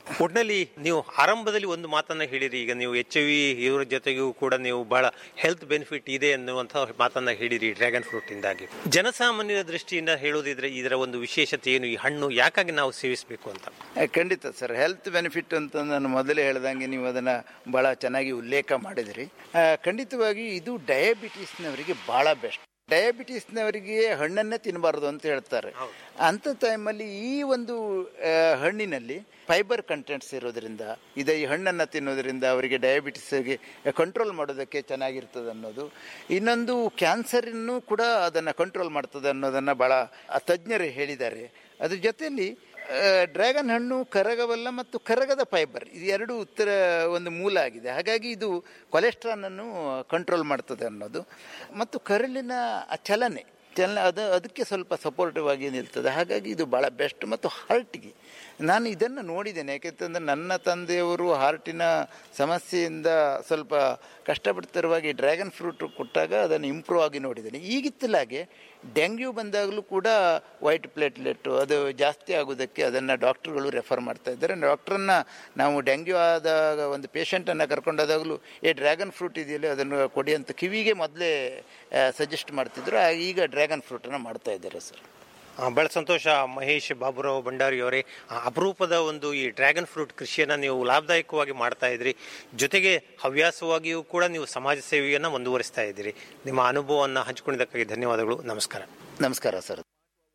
ಒಟ್ಟಿನಲ್ಲಿ ನೀವು ಆರಂಭದಲ್ಲಿ ಒಂದು ಮಾತನ್ನ ಹೇಳಿರಿ ಈಗ ನೀವು ಎಚ್ ಐ ವಿ ಇವರ ಜೊತೆಗೂ ಕೂಡ ನೀವು ಬಹಳ ಹೆಲ್ತ್ ಬೆನಿಫಿಟ್ ಇದೆ ಅನ್ನುವಂಥ ಮಾತನ್ನ ಹೇಳಿರಿ ಡ್ರ್ಯಾಗನ್ ಫ್ರೂಟ್ ಇಂದಾಗಿ ಜನಸಾಮಾನ್ಯರ ದೃಷ್ಟಿಯಿಂದ ಹೇಳೋದಿದ್ರೆ ಇದರ ಒಂದು ವಿಶೇಷತೆ ಏನು ಈ ಹಣ್ಣು ಯಾಕಾಗಿ ನಾವು ಸೇವಿಸಬೇಕು ಅಂತ ಆ, ಖಂಡಿತ ಸರ್ ಹೆಲ್ತ್ ಬೆನಿಫಿಟ್ ಅಂತ ನಾನು ಮೊದಲೇ ಹೇಳ್ದಂಗೆ ನೀವು ಅದನ್ನು ಭಾಳ ಚೆನ್ನಾಗಿ ಉಲ್ಲೇಖ ಮಾಡಿದಿರಿ ಆ, ಖಂಡಿತವಾಗಿ ಇದು ಡಯಾಬಿಟೀಸ್ನವರಿಗೆ ಭಾಳ ಬೆಸ್ಟ್ ಡಯಾಬಿಟೀಸ್ನವರಿಗೆ ಹಣ್ಣನ್ನೇ ತಿನ್ನಬಾರ್ದು ಅಂತ ಹೇಳ್ತಾರೆ ಅಂಥ ಟೈಮಲ್ಲಿ ಈ ಒಂದು ಆ, ಹಣ್ಣಿನಲ್ಲಿ ಫೈಬರ್ ಕಂಟೆಂಟ್ಸ್ ಇರೋದ್ರಿಂದ ಇದು ಈ ಹಣ್ಣನ್ನು ತಿನ್ನೋದ್ರಿಂದ ಅವರಿಗೆ ಡಯಾಬಿಟಿಸ್ಗೆ ಕಂಟ್ರೋಲ್ ಮಾಡೋದಕ್ಕೆ ಚೆನ್ನಾಗಿರ್ತದೆ ಅನ್ನೋದು ಇನ್ನೊಂದು ಕ್ಯಾನ್ಸರನ್ನು ಕೂಡ ಅದನ್ನು ಕಂಟ್ರೋಲ್ ಮಾಡ್ತದೆ ಅನ್ನೋದನ್ನು ಭಾಳ ತಜ್ಞರು ಹೇಳಿದ್ದಾರೆ ಅದ್ರ ಜೊತೆಯಲ್ಲಿ ಡ್ರ್ಯಾಗನ್ ಹಣ್ಣು ಕರಗವಲ್ಲ ಮತ್ತು ಕರಗದ ಫೈಬರ್ ಇದು ಎರಡು ಉತ್ತರ ಒಂದು ಮೂಲ ಆಗಿದೆ ಹಾಗಾಗಿ ಇದು ಕೊಲೆಸ್ಟ್ರಾಲನ್ನು ಕಂಟ್ರೋಲ್ ಮಾಡ್ತದೆ ಅನ್ನೋದು ಮತ್ತು ಕರಳಿನ ಆ ಚಲನೆ ಚಲನೆ ಅದು ಅದಕ್ಕೆ ಸ್ವಲ್ಪ ಸಪೋರ್ಟಿವ್ ಆಗಿ ನಿಲ್ತದೆ ಹಾಗಾಗಿ ಇದು ಭಾಳ ಬೆಸ್ಟ್ ಮತ್ತು ಹಾರ್ಟಿಗೆ ನಾನು ಇದನ್ನು ನೋಡಿದ್ದೇನೆ ಯಾಕೆಂತಂದರೆ ನನ್ನ ತಂದೆಯವರು ಹಾರ್ಟಿನ ಸಮಸ್ಯೆಯಿಂದ ಸ್ವಲ್ಪ ಕಷ್ಟಪಡ್ತಿರುವಾಗ ಈ ಡ್ರ್ಯಾಗನ್ ಫ್ರೂಟ್ ಕೊಟ್ಟಾಗ ಅದನ್ನು ಇಂಪ್ರೂವ್ ಆಗಿ ನೋಡಿದ್ದೇನೆ ಈಗಿತ್ತಲಾಗೆ ಡೆಂಗ್ಯೂ ಬಂದಾಗಲೂ ಕೂಡ ವೈಟ್ ಪ್ಲೇಟ್ಲೆಟ್ ಅದು ಜಾಸ್ತಿ ಆಗೋದಕ್ಕೆ ಅದನ್ನು ಡಾಕ್ಟ್ರುಗಳು ರೆಫರ್ ಮಾಡ್ತಾ ಇದ್ದಾರೆ ಡಾಕ್ಟ್ರನ್ನ ನಾವು ಡೆಂಗ್ಯೂ ಆದಾಗ ಒಂದು ಪೇಷಂಟನ್ನು ಕರ್ಕೊಂಡೋದಾಗಲೂ ಏ ಡ್ರ್ಯಾಗನ್ ಫ್ರೂಟ್ ಇದೆಯಲ್ಲ ಅದನ್ನು ಕೊಡಿ ಅಂತ ಕಿವಿಗೆ ಮೊದಲೇ ಸಜೆಸ್ಟ್ ಮಾಡ್ತಿದ್ರು ಆ ಈಗ ಡ್ರ್ಯಾಗನ್ ಫ್ರೂಟನ್ನು ಮಾಡ್ತಾ ಇದ್ದಾರೆ ಸರ್ ಆ, ಬಹಳ ಸಂತೋಷ ಮಹೇಶ್ ಬಾಬುರಾವ್ ಭಂಡಾರಿ ಅವರೇ ಆ, ಅಪರೂಪದ ಒಂದು ಈ ಡ್ರ್ಯಾಗನ್ ಫ್ರೂಟ್ ಕೃಷಿಯನ್ನ ನೀವು ಲಾಭದಾಯಕವಾಗಿ ಮಾಡ್ತಾ ಇದ್ರಿ ಜೊತೆಗೆ ಹವ್ಯಾಸವಾಗಿಯೂ ಕೂಡ ನೀವು ಸಮಾಜ ಸೇವೆಯನ್ನ ಮುಂದುವರಿಸ್ತಾ ಇದ್ದೀರಿ ನಿಮ್ಮ ಅನುಭವವನ್ನು ಹಂಚಿಕೊಂಡಿದ್ದಕ್ಕಾಗಿ ಧನ್ಯವಾದಗಳು ನಮಸ್ಕಾರ ನಮಸ್ಕಾರ ಸರ್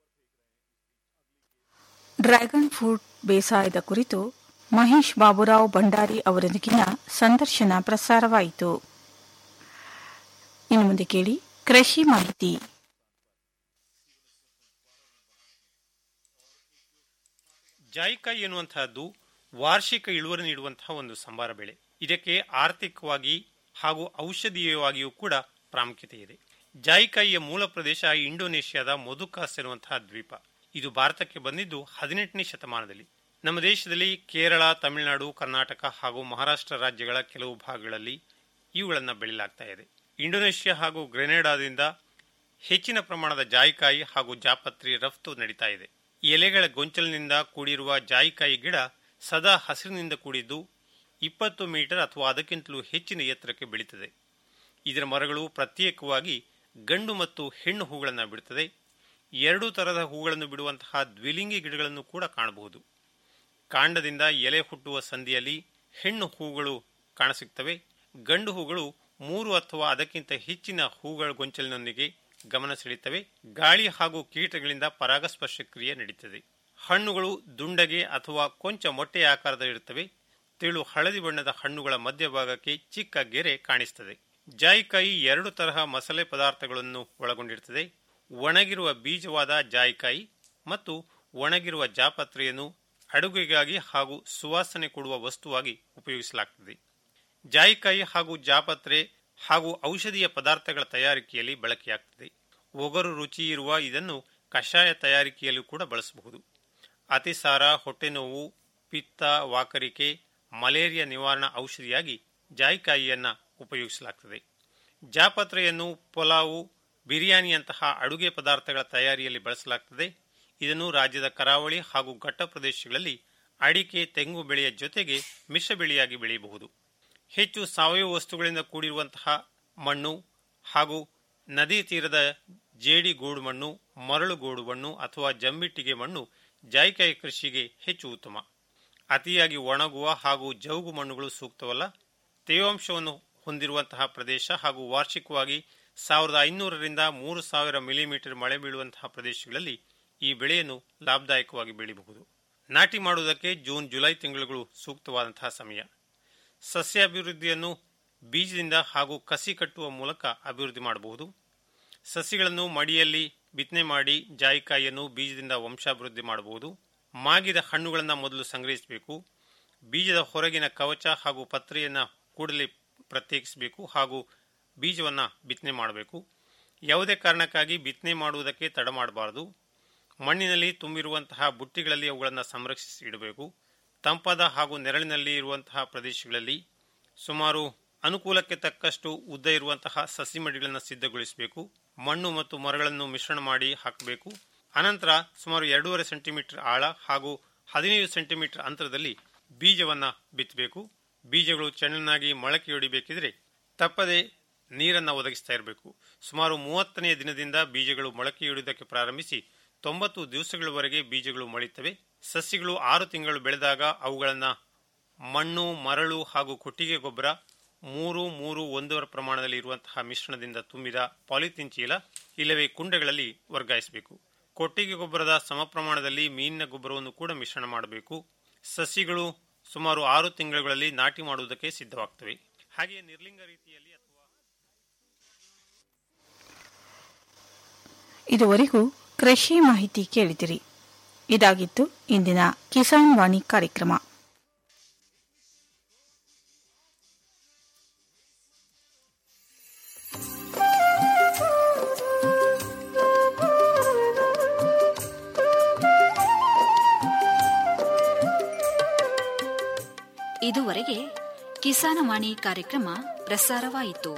ಡ್ರ್ಯಾಗನ್ ಫ್ರೂಟ್ ಬೇಸಾಯದ ಕುರಿತು ಮಹೇಶ್ ಬಾಬುರಾವ್ ಭಂಡಾರಿ ಅವರೊಂದಿಗಿನ ಸಂದರ್ಶನ ಪ್ರಸಾರವಾಯಿತು ಇನ್ನು ಮುಂದೆ ಕೇಳಿ ಕೃಷಿ ಮಾಹಿತಿ ಜಾಯಿಕಾಯಿ ಎನ್ನುವಂತಹದ್ದು ವಾರ್ಷಿಕ ಇಳುವರಿ ನೀಡುವಂತಹ ಒಂದು ಸಂಬಾರ ಬೆಳೆ ಇದಕ್ಕೆ ಆರ್ಥಿಕವಾಗಿ ಹಾಗೂ ಔಷಧೀಯವಾಗಿಯೂ ಕೂಡ ಪ್ರಾಮುಖ್ಯತೆ ಇದೆ ಜಾಯಿಕಾಯಿಯ ಮೂಲ ಪ್ರದೇಶ ಇಂಡೋನೇಷ್ಯಾದ ಮೊದುಕಾಸ್ ಎನ್ನುವಂತಹ ದ್ವೀಪ ಇದು ಭಾರತಕ್ಕೆ ಬಂದಿದ್ದು ಹದಿನೆಂಟನೇ ಶತಮಾನದಲ್ಲಿ ನಮ್ಮ ದೇಶದಲ್ಲಿ ಕೇರಳ ತಮಿಳುನಾಡು ಕರ್ನಾಟಕ ಹಾಗೂ ಮಹಾರಾಷ್ಟ್ರ ರಾಜ್ಯಗಳ ಕೆಲವು ಭಾಗಗಳಲ್ಲಿ ಇವುಗಳನ್ನು ಬೆಳೆಯಲಾಗ್ತಾ ಇದೆ ಇಂಡೋನೇಷ್ಯಾ ಹಾಗೂ ಗ್ರೆನೇಡಾದಿಂದ ಹೆಚ್ಚಿನ ಪ್ರಮಾಣದ ಜಾಯಿಕಾಯಿ ಹಾಗೂ ಜಾಪತ್ರಿ ರಫ್ತು ನಡೀತಾ ಇದೆ ಎಲೆಗಳ ಗೊಂಚಲಿನಿಂದ ಕೂಡಿರುವ ಜಾಯಿಕಾಯಿ ಗಿಡ ಸದಾ ಹಸಿರಿನಿಂದ ಕೂಡಿದ್ದು ಇಪ್ಪತ್ತು ಮೀಟರ್ ಅಥವಾ ಅದಕ್ಕಿಂತಲೂ ಹೆಚ್ಚಿನ ಎತ್ತರಕ್ಕೆ ಬೆಳೀತದೆ ಇದರ ಮರಗಳು ಪ್ರತ್ಯೇಕವಾಗಿ ಗಂಡು ಮತ್ತು ಹೆಣ್ಣು ಹೂಗಳನ್ನು ಬಿಡುತ್ತದೆ ಎರಡೂ ತರಹದ ಹೂಗಳನ್ನು ಬಿಡುವಂತಹ ದ್ವಿಲಿಂಗಿ ಗಿಡಗಳನ್ನು ಕೂಡ ಕಾಣಬಹುದು ಕಾಂಡದಿಂದ ಎಲೆ ಹುಟ್ಟುವ ಸಂಧಿಯಲ್ಲಿ ಹೆಣ್ಣು ಹೂಗಳು ಕಾಣಸಿಗ್ತವೆ ಗಂಡು ಹೂಗಳು ಮೂರು ಅಥವಾ ಅದಕ್ಕಿಂತ ಹೆಚ್ಚಿನ ಹೂಗಳ ಗೊಂಚಲಿನೊಂದಿಗೆ ಗಮನ ಸೆಳೆಯುತ್ತವೆ ಗಾಳಿ ಹಾಗೂ ಕೀಟಗಳಿಂದ ಪರಾಗಸ್ಪರ್ಶ ಕ್ರಿಯೆ ನಡೀತದೆ ಹಣ್ಣುಗಳು ದುಂಡಗೆ ಅಥವಾ ಕೊಂಚ ಮೊಟ್ಟೆ ಆಕಾರದಲ್ಲಿರುತ್ತವೆ ತೆಳು ಹಳದಿ ಬಣ್ಣದ ಹಣ್ಣುಗಳ ಮಧ್ಯಭಾಗಕ್ಕೆ ಚಿಕ್ಕ ಗೆರೆ ಕಾಣಿಸ್ತದೆ ಜಾಯಿಕಾಯಿ ಎರಡು ತರಹ ಮಸಾಲೆ ಪದಾರ್ಥಗಳನ್ನು ಒಳಗೊಂಡಿರುತ್ತದೆ ಒಣಗಿರುವ ಬೀಜವಾದ ಜಾಯಿಕಾಯಿ ಮತ್ತು ಒಣಗಿರುವ ಜಾಪತ್ರೆಯನ್ನು ಅಡುಗೆಗಾಗಿ ಹಾಗೂ ಸುವಾಸನೆ ಕೊಡುವ ವಸ್ತುವಾಗಿ ಉಪಯೋಗಿಸಲಾಗುತ್ತದೆ ಜಾಯಿಕಾಯಿ ಹಾಗೂ ಜಾಪತ್ರೆ ಹಾಗೂ ಔಷಧೀಯ ಪದಾರ್ಥಗಳ ತಯಾರಿಕೆಯಲ್ಲಿ ಬಳಕೆಯಾಗ್ತದೆ ಒಗರು ರುಚಿ ಇರುವ ಇದನ್ನು ಕಷಾಯ ತಯಾರಿಕೆಯಲ್ಲೂ ಕೂಡ ಬಳಸಬಹುದು ಅತಿಸಾರ ಹೊಟ್ಟೆನೋವು ಪಿತ್ತ ವಾಕರಿಕೆ ಮಲೇರಿಯಾ ನಿವಾರಣಾ ಔಷಧಿಯಾಗಿ ಜಾಯಿಕಾಯಿಯನ್ನ ಉಪಯೋಗಿಸಲಾಗ್ತದೆ ಜಾಪತ್ರೆಯನ್ನು ಪೊಲಾವು ಬಿರಿಯಾನಿಯಂತಹ ಅಡುಗೆ ಪದಾರ್ಥಗಳ ತಯಾರಿಯಲ್ಲಿ ಬಳಸಲಾಗ್ತದೆ ಇದನ್ನು ರಾಜ್ಯದ ಕರಾವಳಿ ಹಾಗೂ ಘಟ್ಟ ಪ್ರದೇಶಗಳಲ್ಲಿ ಅಡಿಕೆ ತೆಂಗು ಬೆಳೆಯ ಜೊತೆಗೆ ಮಿಶ್ರ ಬೆಳೆಯಾಗಿ ಬೆಳೆಯಬಹುದು ಹೆಚ್ಚು ಸಾವಯವ ವಸ್ತುಗಳಿಂದ ಕೂಡಿರುವಂತಹ ಮಣ್ಣು ಹಾಗೂ ನದಿ ತೀರದ ಜೇಡಿ ಗೋಡು ಮಣ್ಣು ಮರಳು ಗೋಡು ಮಣ್ಣು ಅಥವಾ ಜಂಬಿಟ್ಟಿಗೆ ಮಣ್ಣು ಜಾಯಿಕಾಯಿ ಕೃಷಿಗೆ ಹೆಚ್ಚು ಉತ್ತಮ ಅತಿಯಾಗಿ ಒಣಗುವ ಹಾಗೂ ಜೌಗು ಮಣ್ಣುಗಳು ಸೂಕ್ತವಲ್ಲ ತೇವಾಂಶವನ್ನು ಹೊಂದಿರುವಂತಹ ಪ್ರದೇಶ ಹಾಗೂ ವಾರ್ಷಿಕವಾಗಿ ಸಾವಿರದ ಐನೂರರಿಂದ ಮೂರು ಸಾವಿರ ಮಿಲಿಮೀಟರ್ ಮಳೆ ಬೀಳುವಂತಹ ಪ್ರದೇಶಗಳಲ್ಲಿ ಈ ಬೆಳೆಯನ್ನು ಲಾಭದಾಯಕವಾಗಿ ಬೆಳೆಯಬಹುದು ನಾಟಿ ಮಾಡುವುದಕ್ಕೆ ಜೂನ್ ಜುಲೈ ತಿಂಗಳುಗಳು ಸೂಕ್ತವಾದಂತಹ ಸಮಯ ಸಸ್ಯಾಭಿವೃದ್ಧಿಯನ್ನು ಬೀಜದಿಂದ ಹಾಗೂ ಕಸಿ ಕಟ್ಟುವ ಮೂಲಕ ಅಭಿವೃದ್ಧಿ ಮಾಡಬಹುದು ಸಸಿಗಳನ್ನು ಮಡಿಯಲ್ಲಿ ಬಿತ್ತನೆ ಮಾಡಿ ಜಾಯಿಕಾಯಿಯನ್ನು ಬೀಜದಿಂದ ವಂಶಾಭಿವೃದ್ಧಿ ಮಾಡಬಹುದು ಮಾಗಿದ ಹಣ್ಣುಗಳನ್ನು ಮೊದಲು ಸಂಗ್ರಹಿಸಬೇಕು ಬೀಜದ ಹೊರಗಿನ ಕವಚ ಹಾಗೂ ಪತ್ರೆಯನ್ನು ಕೂಡಲೇ ಪ್ರತ್ಯೇಕಿಸಬೇಕು ಹಾಗೂ ಬೀಜವನ್ನು ಬಿತ್ತನೆ ಮಾಡಬೇಕು ಯಾವುದೇ ಕಾರಣಕ್ಕಾಗಿ ಬಿತ್ತನೆ ಮಾಡುವುದಕ್ಕೆ ತಡ ಮಾಡಬಾರದು ಮಣ್ಣಿನಲ್ಲಿ ತುಂಬಿರುವಂತಹ ಬುಟ್ಟಿಗಳಲ್ಲಿ ಅವುಗಳನ್ನು ಸಂರಕ್ಷಿಸಿ ಇಡಬೇಕು ತಂಪಾದ ಹಾಗೂ ನೆರಳಿನಲ್ಲಿ ಇರುವಂತಹ ಪ್ರದೇಶಗಳಲ್ಲಿ ಸುಮಾರು ಅನುಕೂಲಕ್ಕೆ ತಕ್ಕಷ್ಟು ಉದ್ದ ಇರುವಂತಹ ಸಸಿ ಮಡಿಗಳನ್ನು ಸಿದ್ಧಗೊಳಿಸಬೇಕು ಮಣ್ಣು ಮತ್ತು ಮರಗಳನ್ನು ಮಿಶ್ರಣ ಮಾಡಿ ಹಾಕಬೇಕು ಅನಂತರ ಸುಮಾರು ಎರಡೂವರೆ ಸೆಂಟಿಮೀಟರ್ ಆಳ ಹಾಗೂ ಹದಿನೈದು ಸೆಂಟಿಮೀಟರ್ ಅಂತರದಲ್ಲಿ ಬೀಜವನ್ನ ಬಿತ್ತಬೇಕು ಬೀಜಗಳು ಚೆನ್ನಾಗಿ ಮೊಳಕೆಯೊಡಿಬೇಕಿದ್ರೆ ತಪ್ಪದೆ ನೀರನ್ನು ಒದಗಿಸ್ತಾ ಇರಬೇಕು ಸುಮಾರು ಮೂವತ್ತನೆಯ ದಿನದಿಂದ ಬೀಜಗಳು ಮೊಳಕೆಯೊಡೆಯುವುದಕ್ಕೆ ಪ್ರಾರಂಭಿಸಿ ತೊಂಬತ್ತು ದಿವಸಗಳವರೆಗೆ ಬೀಜಗಳು ಮೊಳೆಯುತ್ತವೆ ಸಸ್ಯಗಳು ಆರು ತಿಂಗಳು ಬೆಳೆದಾಗ ಅವುಗಳನ್ನು ಮಣ್ಣು ಮರಳು ಹಾಗೂ ಕೊಟ್ಟಿಗೆ ಗೊಬ್ಬರ ಮೂರು ಮೂರು ಒಂದೂವರೆ ಪ್ರಮಾಣದಲ್ಲಿ ಇರುವಂತಹ ಮಿಶ್ರಣದಿಂದ ತುಂಬಿದ ಪಾಲಿಥಿನ್ ಚೀಲ ಇಲ್ಲವೇ ಕುಂಡಗಳಲ್ಲಿ ವರ್ಗಾಯಿಸಬೇಕು ಕೊಟ್ಟಿಗೆ ಗೊಬ್ಬರದ ಸಮ ಪ್ರಮಾಣದಲ್ಲಿ ಮೀನಿನ ಗೊಬ್ಬರವನ್ನು ಕೂಡ ಮಿಶ್ರಣ ಮಾಡಬೇಕು ಸಸಿಗಳು ಸುಮಾರು ಆರು ತಿಂಗಳುಗಳಲ್ಲಿ ನಾಟಿ ಮಾಡುವುದಕ್ಕೆ ಸಿದ್ಧವಾಗ್ತವೆ ಹಾಗೆಯೇ ನಿರ್ಲಿಂಗ ರೀತಿಯಲ್ಲಿ ಅಥವಾ ಇದುವರೆಗೂ ಕೃಷಿ ಮಾಹಿತಿ ಕೇಳಿದಿರಿ ಇದಾಗಿತ್ತು ಇಂದಿನ ಕಿಸಾನ್ ವಾಣಿ ಕಾರ್ಯಕ್ರಮ ಇದುವರೆಗೆ ಕಿಸಾನವಾಣಿ ಕಾರ್ಯಕ್ರಮ ಪ್ರಸಾರವಾಯಿತು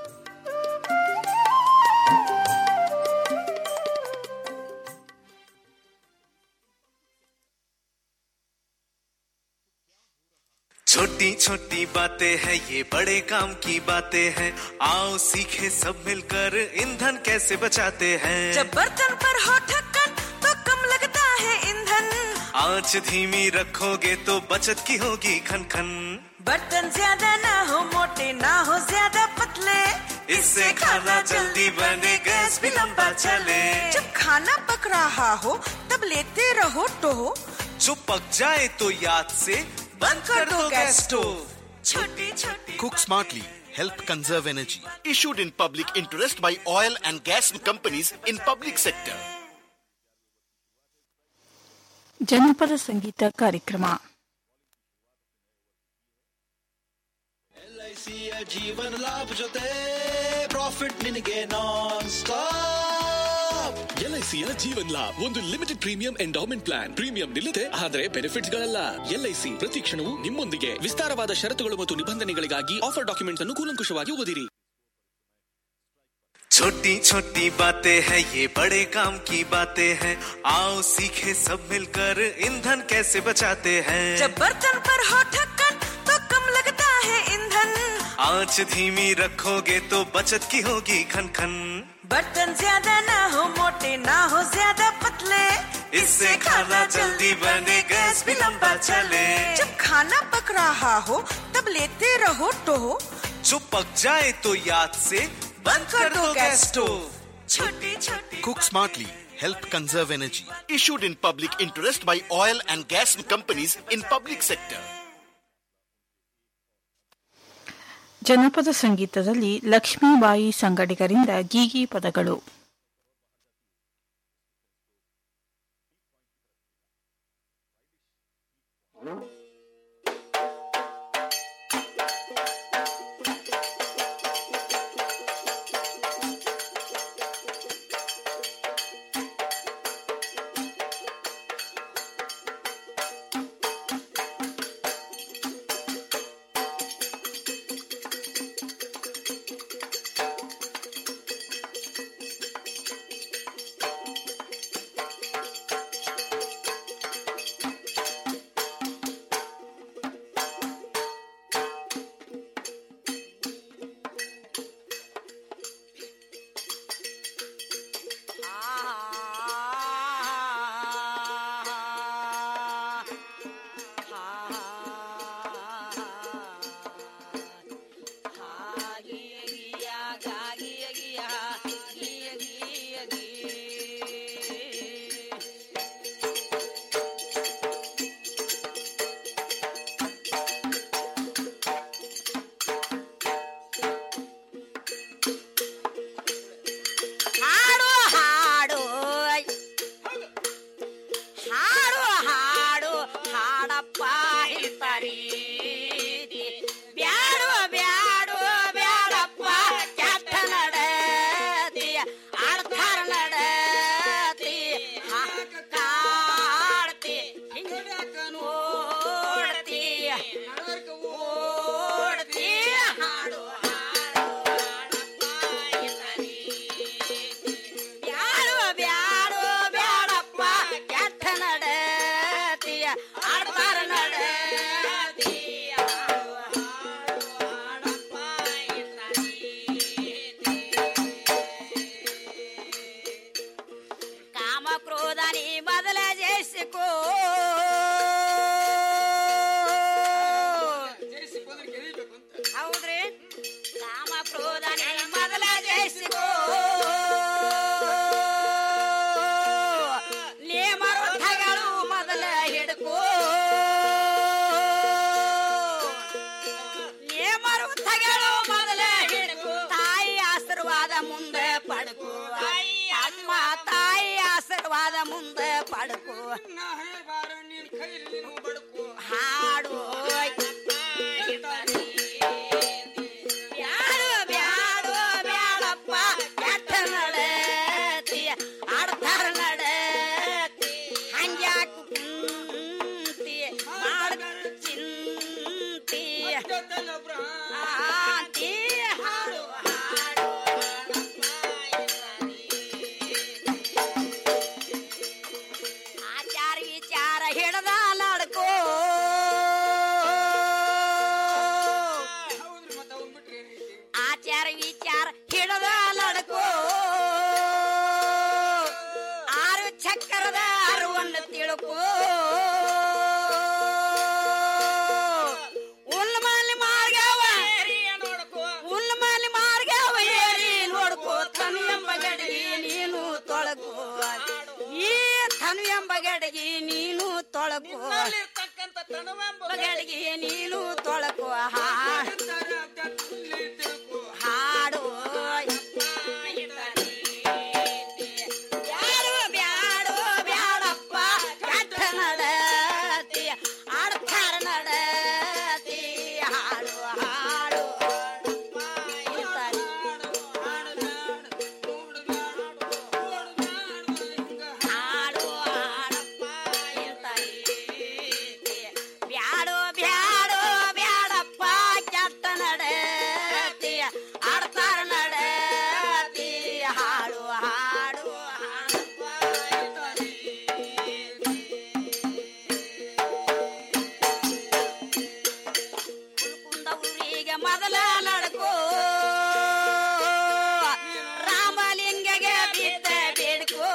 छोटी छोटी बातें हैं ये बड़े काम की बातें हैं आओ सीखे सब मिलकर ईंधन कैसे बचाते हैं जब बर्तन पर हो ढक्कन तो कम लगता है ईंधन आंच धीमी रखोगे तो बचत की होगी खन खन बर्तन ज्यादा ना हो मोटे ना हो ज्यादा पतले इससे खाना जल्दी बने गैस भी लंबा चले जब खाना पक रहा हो तब लेते रहो टो जो पक जाए तो याद से बंद कर दो गैस स्टोव छोटी छोटी Cook smartly. Help conserve energy. Issued in public interest by oil and gas companies in public sector. ಜನಪದ ಸಂಗೀತ ಕಾರ್ಯಕ್ರಮ ಎಲ್ಐಸಿಯ ಜೀವನ ಲಾಭ ಜೊತೆ ಪ್ರಾಫಿಟ್ ನಿನಗೆ ನಾನ್ ಸ್ಟಾಪ್ ಎಲ್ಐಸಿಯ ಜೀವನ್ ಲಾಭ್ ಒಂದು limited premium endowment plan premium ನಿಲ್ಲದೆ ಆದರೆ ಬೆನಿಫಿಟ್ಸ್ ಗಳಲ್ಲ ಎಲ್ಐಸಿ ಪ್ರತಿ ಕ್ಷಣವೂ ನಿಮ್ಮೊಂದಿಗೆ ವಿಸ್ತಾರವಾದ ಷರತ್ತುಗಳು ಮತ್ತು ನಿಬಂಧನೆಗಳಿಗಾಗಿ ಆಫರ್ ಡಾಕ್ಯುಮೆಂಟ್ಸ್ ಅನ್ನು ಕೂಲಂಕುಷವಾಗಿ ಓದಿರಿ छोटी छोटी बातें हैं ये बड़े काम की बातें हैं आओ सीखे सब मिलकर ईंधन कैसे बचाते हैं जब बर्तन पर हो ढक्कन तो कम लगता है ईंधन आंच धीमी रखोगे तो बचत की होगी खन खन बर्तन ज्यादा ना हो मोटे ना हो ज्यादा पतले इससे खाना जल्दी बने गैस भी लंबा चले जब खाना पक रहा हो तब लेते रहो टो जो पक जाए तो याद से बंद कर दो गैस स्टोव छोटी छोटी Cook smartly. Help conserve energy. Issued in public interest by oil and gas companies in public sector. ಜನಪದ ಸಂಗೀತದಲ್ಲಿ ಲಕ್ಷ್ಮೀಬಾಯಿ ಸಂಗಡಿಗರಿಂದ ಗೀಗಿ ಪದಗಳು ಹಾಡು ಹಾಡು ಹಾಡು ಹಾಡು ಹಾಡಪ್ಪ ಹೇಳ್ತಾರಿ ಬ್ಯಾಡು ಬ್ಯಾಡು ಬ್ಯಾಡಪ್ಪ ಕೆಟ್ಟ ನಡತಿ ಆಡ್ತಾರ ನಡತಿ ಕಾಡ್ತಿ ಹಿಂಗ ನೋಡ್ತಿ ಓಡ್ತಿ ಹಾಡು ಬ್ಯಾಡು ಬ್ಯಾಡು ಬ್ಯಾಡಪ್ಪ ಕೆಟ್ಟ ನಡತಿಯ ಆಡ್ತಾರ ನಡತಿ ಕಾಮ ಕ್ರೋಧ ನೀ ಮೊದಲ ಜಯಿಸಿಕೋ ಹೌದ್ರಿ ಕಾಮ ಕ್ರೋಧ ನೀ ಮೊದಲ ಜಯಿಸಿಕೋ ನೇಮರುದ್ಧಗಳು ಮೊದಲ ಹಿಡ್ಕೋ ನೇಮರುದ್ಧಗಳು ಮೊದಲ ಹಿಡ್ಕೋ ತಾಯಿ ಆಶೀರ್ವಾದ ಮುಂದೆ ಪಡ್ಕೋ ಅಮ್ಮ ತಾಯಿ ಆಶೀರ್ವಾದ ಮುಂದೆ ಪಡ್ಕೋ ಹಾಡು ಬ್ಯಾಡು ಬ್ಯಾಡು ಬ್ಯಾಡಪ್ಪ ಕೆಟ್ಟ ನಡತಿ ಆಡ್ತಾರ ನಡತಿ ಹಂಗ್ಯಾಕ ಕುಂತಿ ಮಾಡ ಚಿಂತಿ ಆಂತಿ ಹಾಡು ಹಾಡು ಆಚಾರ ವಿಚಾರ ಹಿಡ್ದ ನಡ್ಕೋ ಆಚಾರ ವಿಚಾರ ಹಿಡ್ದ ನಡ್ಕೋ ಆರು ಚಕ್ರದ ಅರುವನ್ನು ತಿಳ್ಕೋ ಉಲ್ಮಲ್ಲಿ ಮಾರ್ಗವ ಉಲ್ಮಲ್ಲಿ ಮಾರ್ಗವ ಏರಿ ನೋಡ್ಕೋ ತನು ಎಂಬ ಗಡಿಗೆ ನೀನು ತೊಳಗೋ ಈ ತನು ಎಂಬ ಗಡಿಗೆ ನೀನು ತೊಳಗೋ ಗಡಿಗೆ ನೀನು ತೊಳಗೋ ಹಾಡು ಹಾಡು ಬ್ಯಾಡು ಬ್ಯಾಡು ಬ್ಯಾಡಪ್ಪ ಕೆಟ್ಟ ನಡತಿ ಆಡ್ತಾರ ನಡತಿ ಹಾಡು ಹಾಡು ಹಾಡು ಹಾಡಪ್ಪ ಬ್ಯಾಡು ಬ್ಯಾಡು ಬ್ಯಾಡಪ್ಪ ಕೆಟ್ಟ ನಡತಿ ಆಡ್ತಾರ ನಡತಿ ಹಾಡು ಹಾಡು ಕುಂದ ಊರಿಗೆ ಮೊದಲ ನಡ್ಕೋ ರಾಮಲಿಂಗಗೆ ಬಿದ್ದ ಬೇಡ್ಕೋ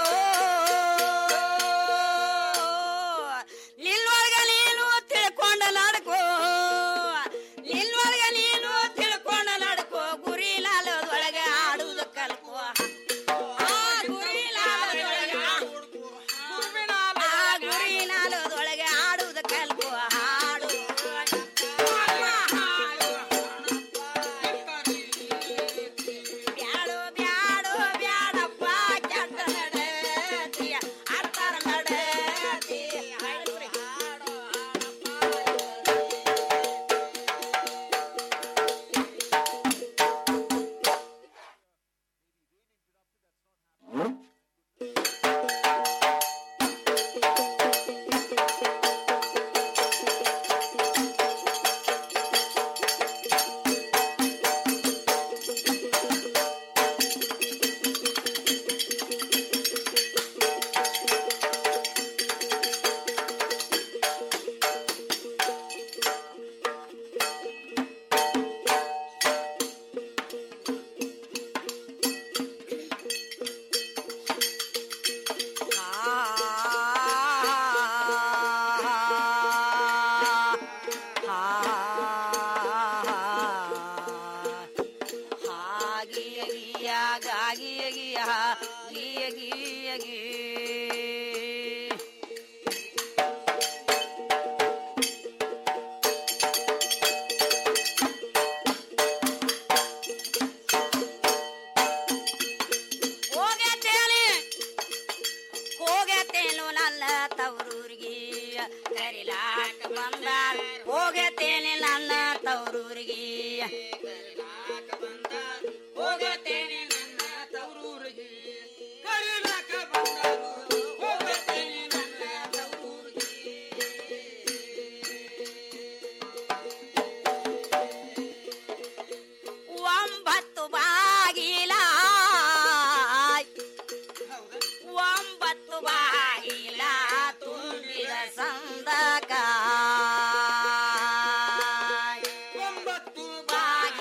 ನಿಲ್ವರ್ಗ ನೀನು ತಿಳ್ಕೊಂಡ ನಡ್ಕೋ ನಿಲ್ವರ್ಗ ನೀನು ತಿಳ್ಕೊಂಡ ನಡ್ಕೋ ಗುರಿ ಲಾಲದೊಳಗೆ ಆಡುವುದು ಕಲ್ಕೋ ಆ ಗುರಿ ಲಾಲದೊಳಗೆ ಆ ಗುರಿ ನಾಲದೊಳಗೆ ಆಡುವುದು ಕಲ್ಕೋ ಹಾಡು ಬ್ಯಾಡು ಬ್ಯಾಡು ಬ್ಯಾಡಪ್ಪ ಕೆಟ್ಟ ನಡತಿ ಆಡ್ತಾರ ನಡತಿ ಹಾಡು ಹೋಗತ್ತೇನೆ ಹೋಗತ್ತೇನು ನನ್ನ ತವರೂರಿಗೆ ಕರಿಲಾಕ ಬಂದಾರ ಹೋಗತ್ತೇನೆ ನನ್ನ ತವರೂರಿಗೆ ಹೋಗತ್ತೇನೆ ನನ್ನ ತವರೂರಿಗೆ ಕರಿಲಾಕ ಬಂದಾರು ಹೋಗತ್ತೇನೆ ನನ್ನ ತವರೂರಿಗೆ ಒಂಬತ್ತು ಬಾಗಿಲ ಒಂಬತ್ತು ಬಾಗಿಲ ತುಂಬಿದ ಸಂದಕ ಒಂಬತ್ತು ಬಾಗಿಲ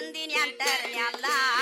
ಮಂದಿ ನೆಂಟರ್ ಎಲ್ಲ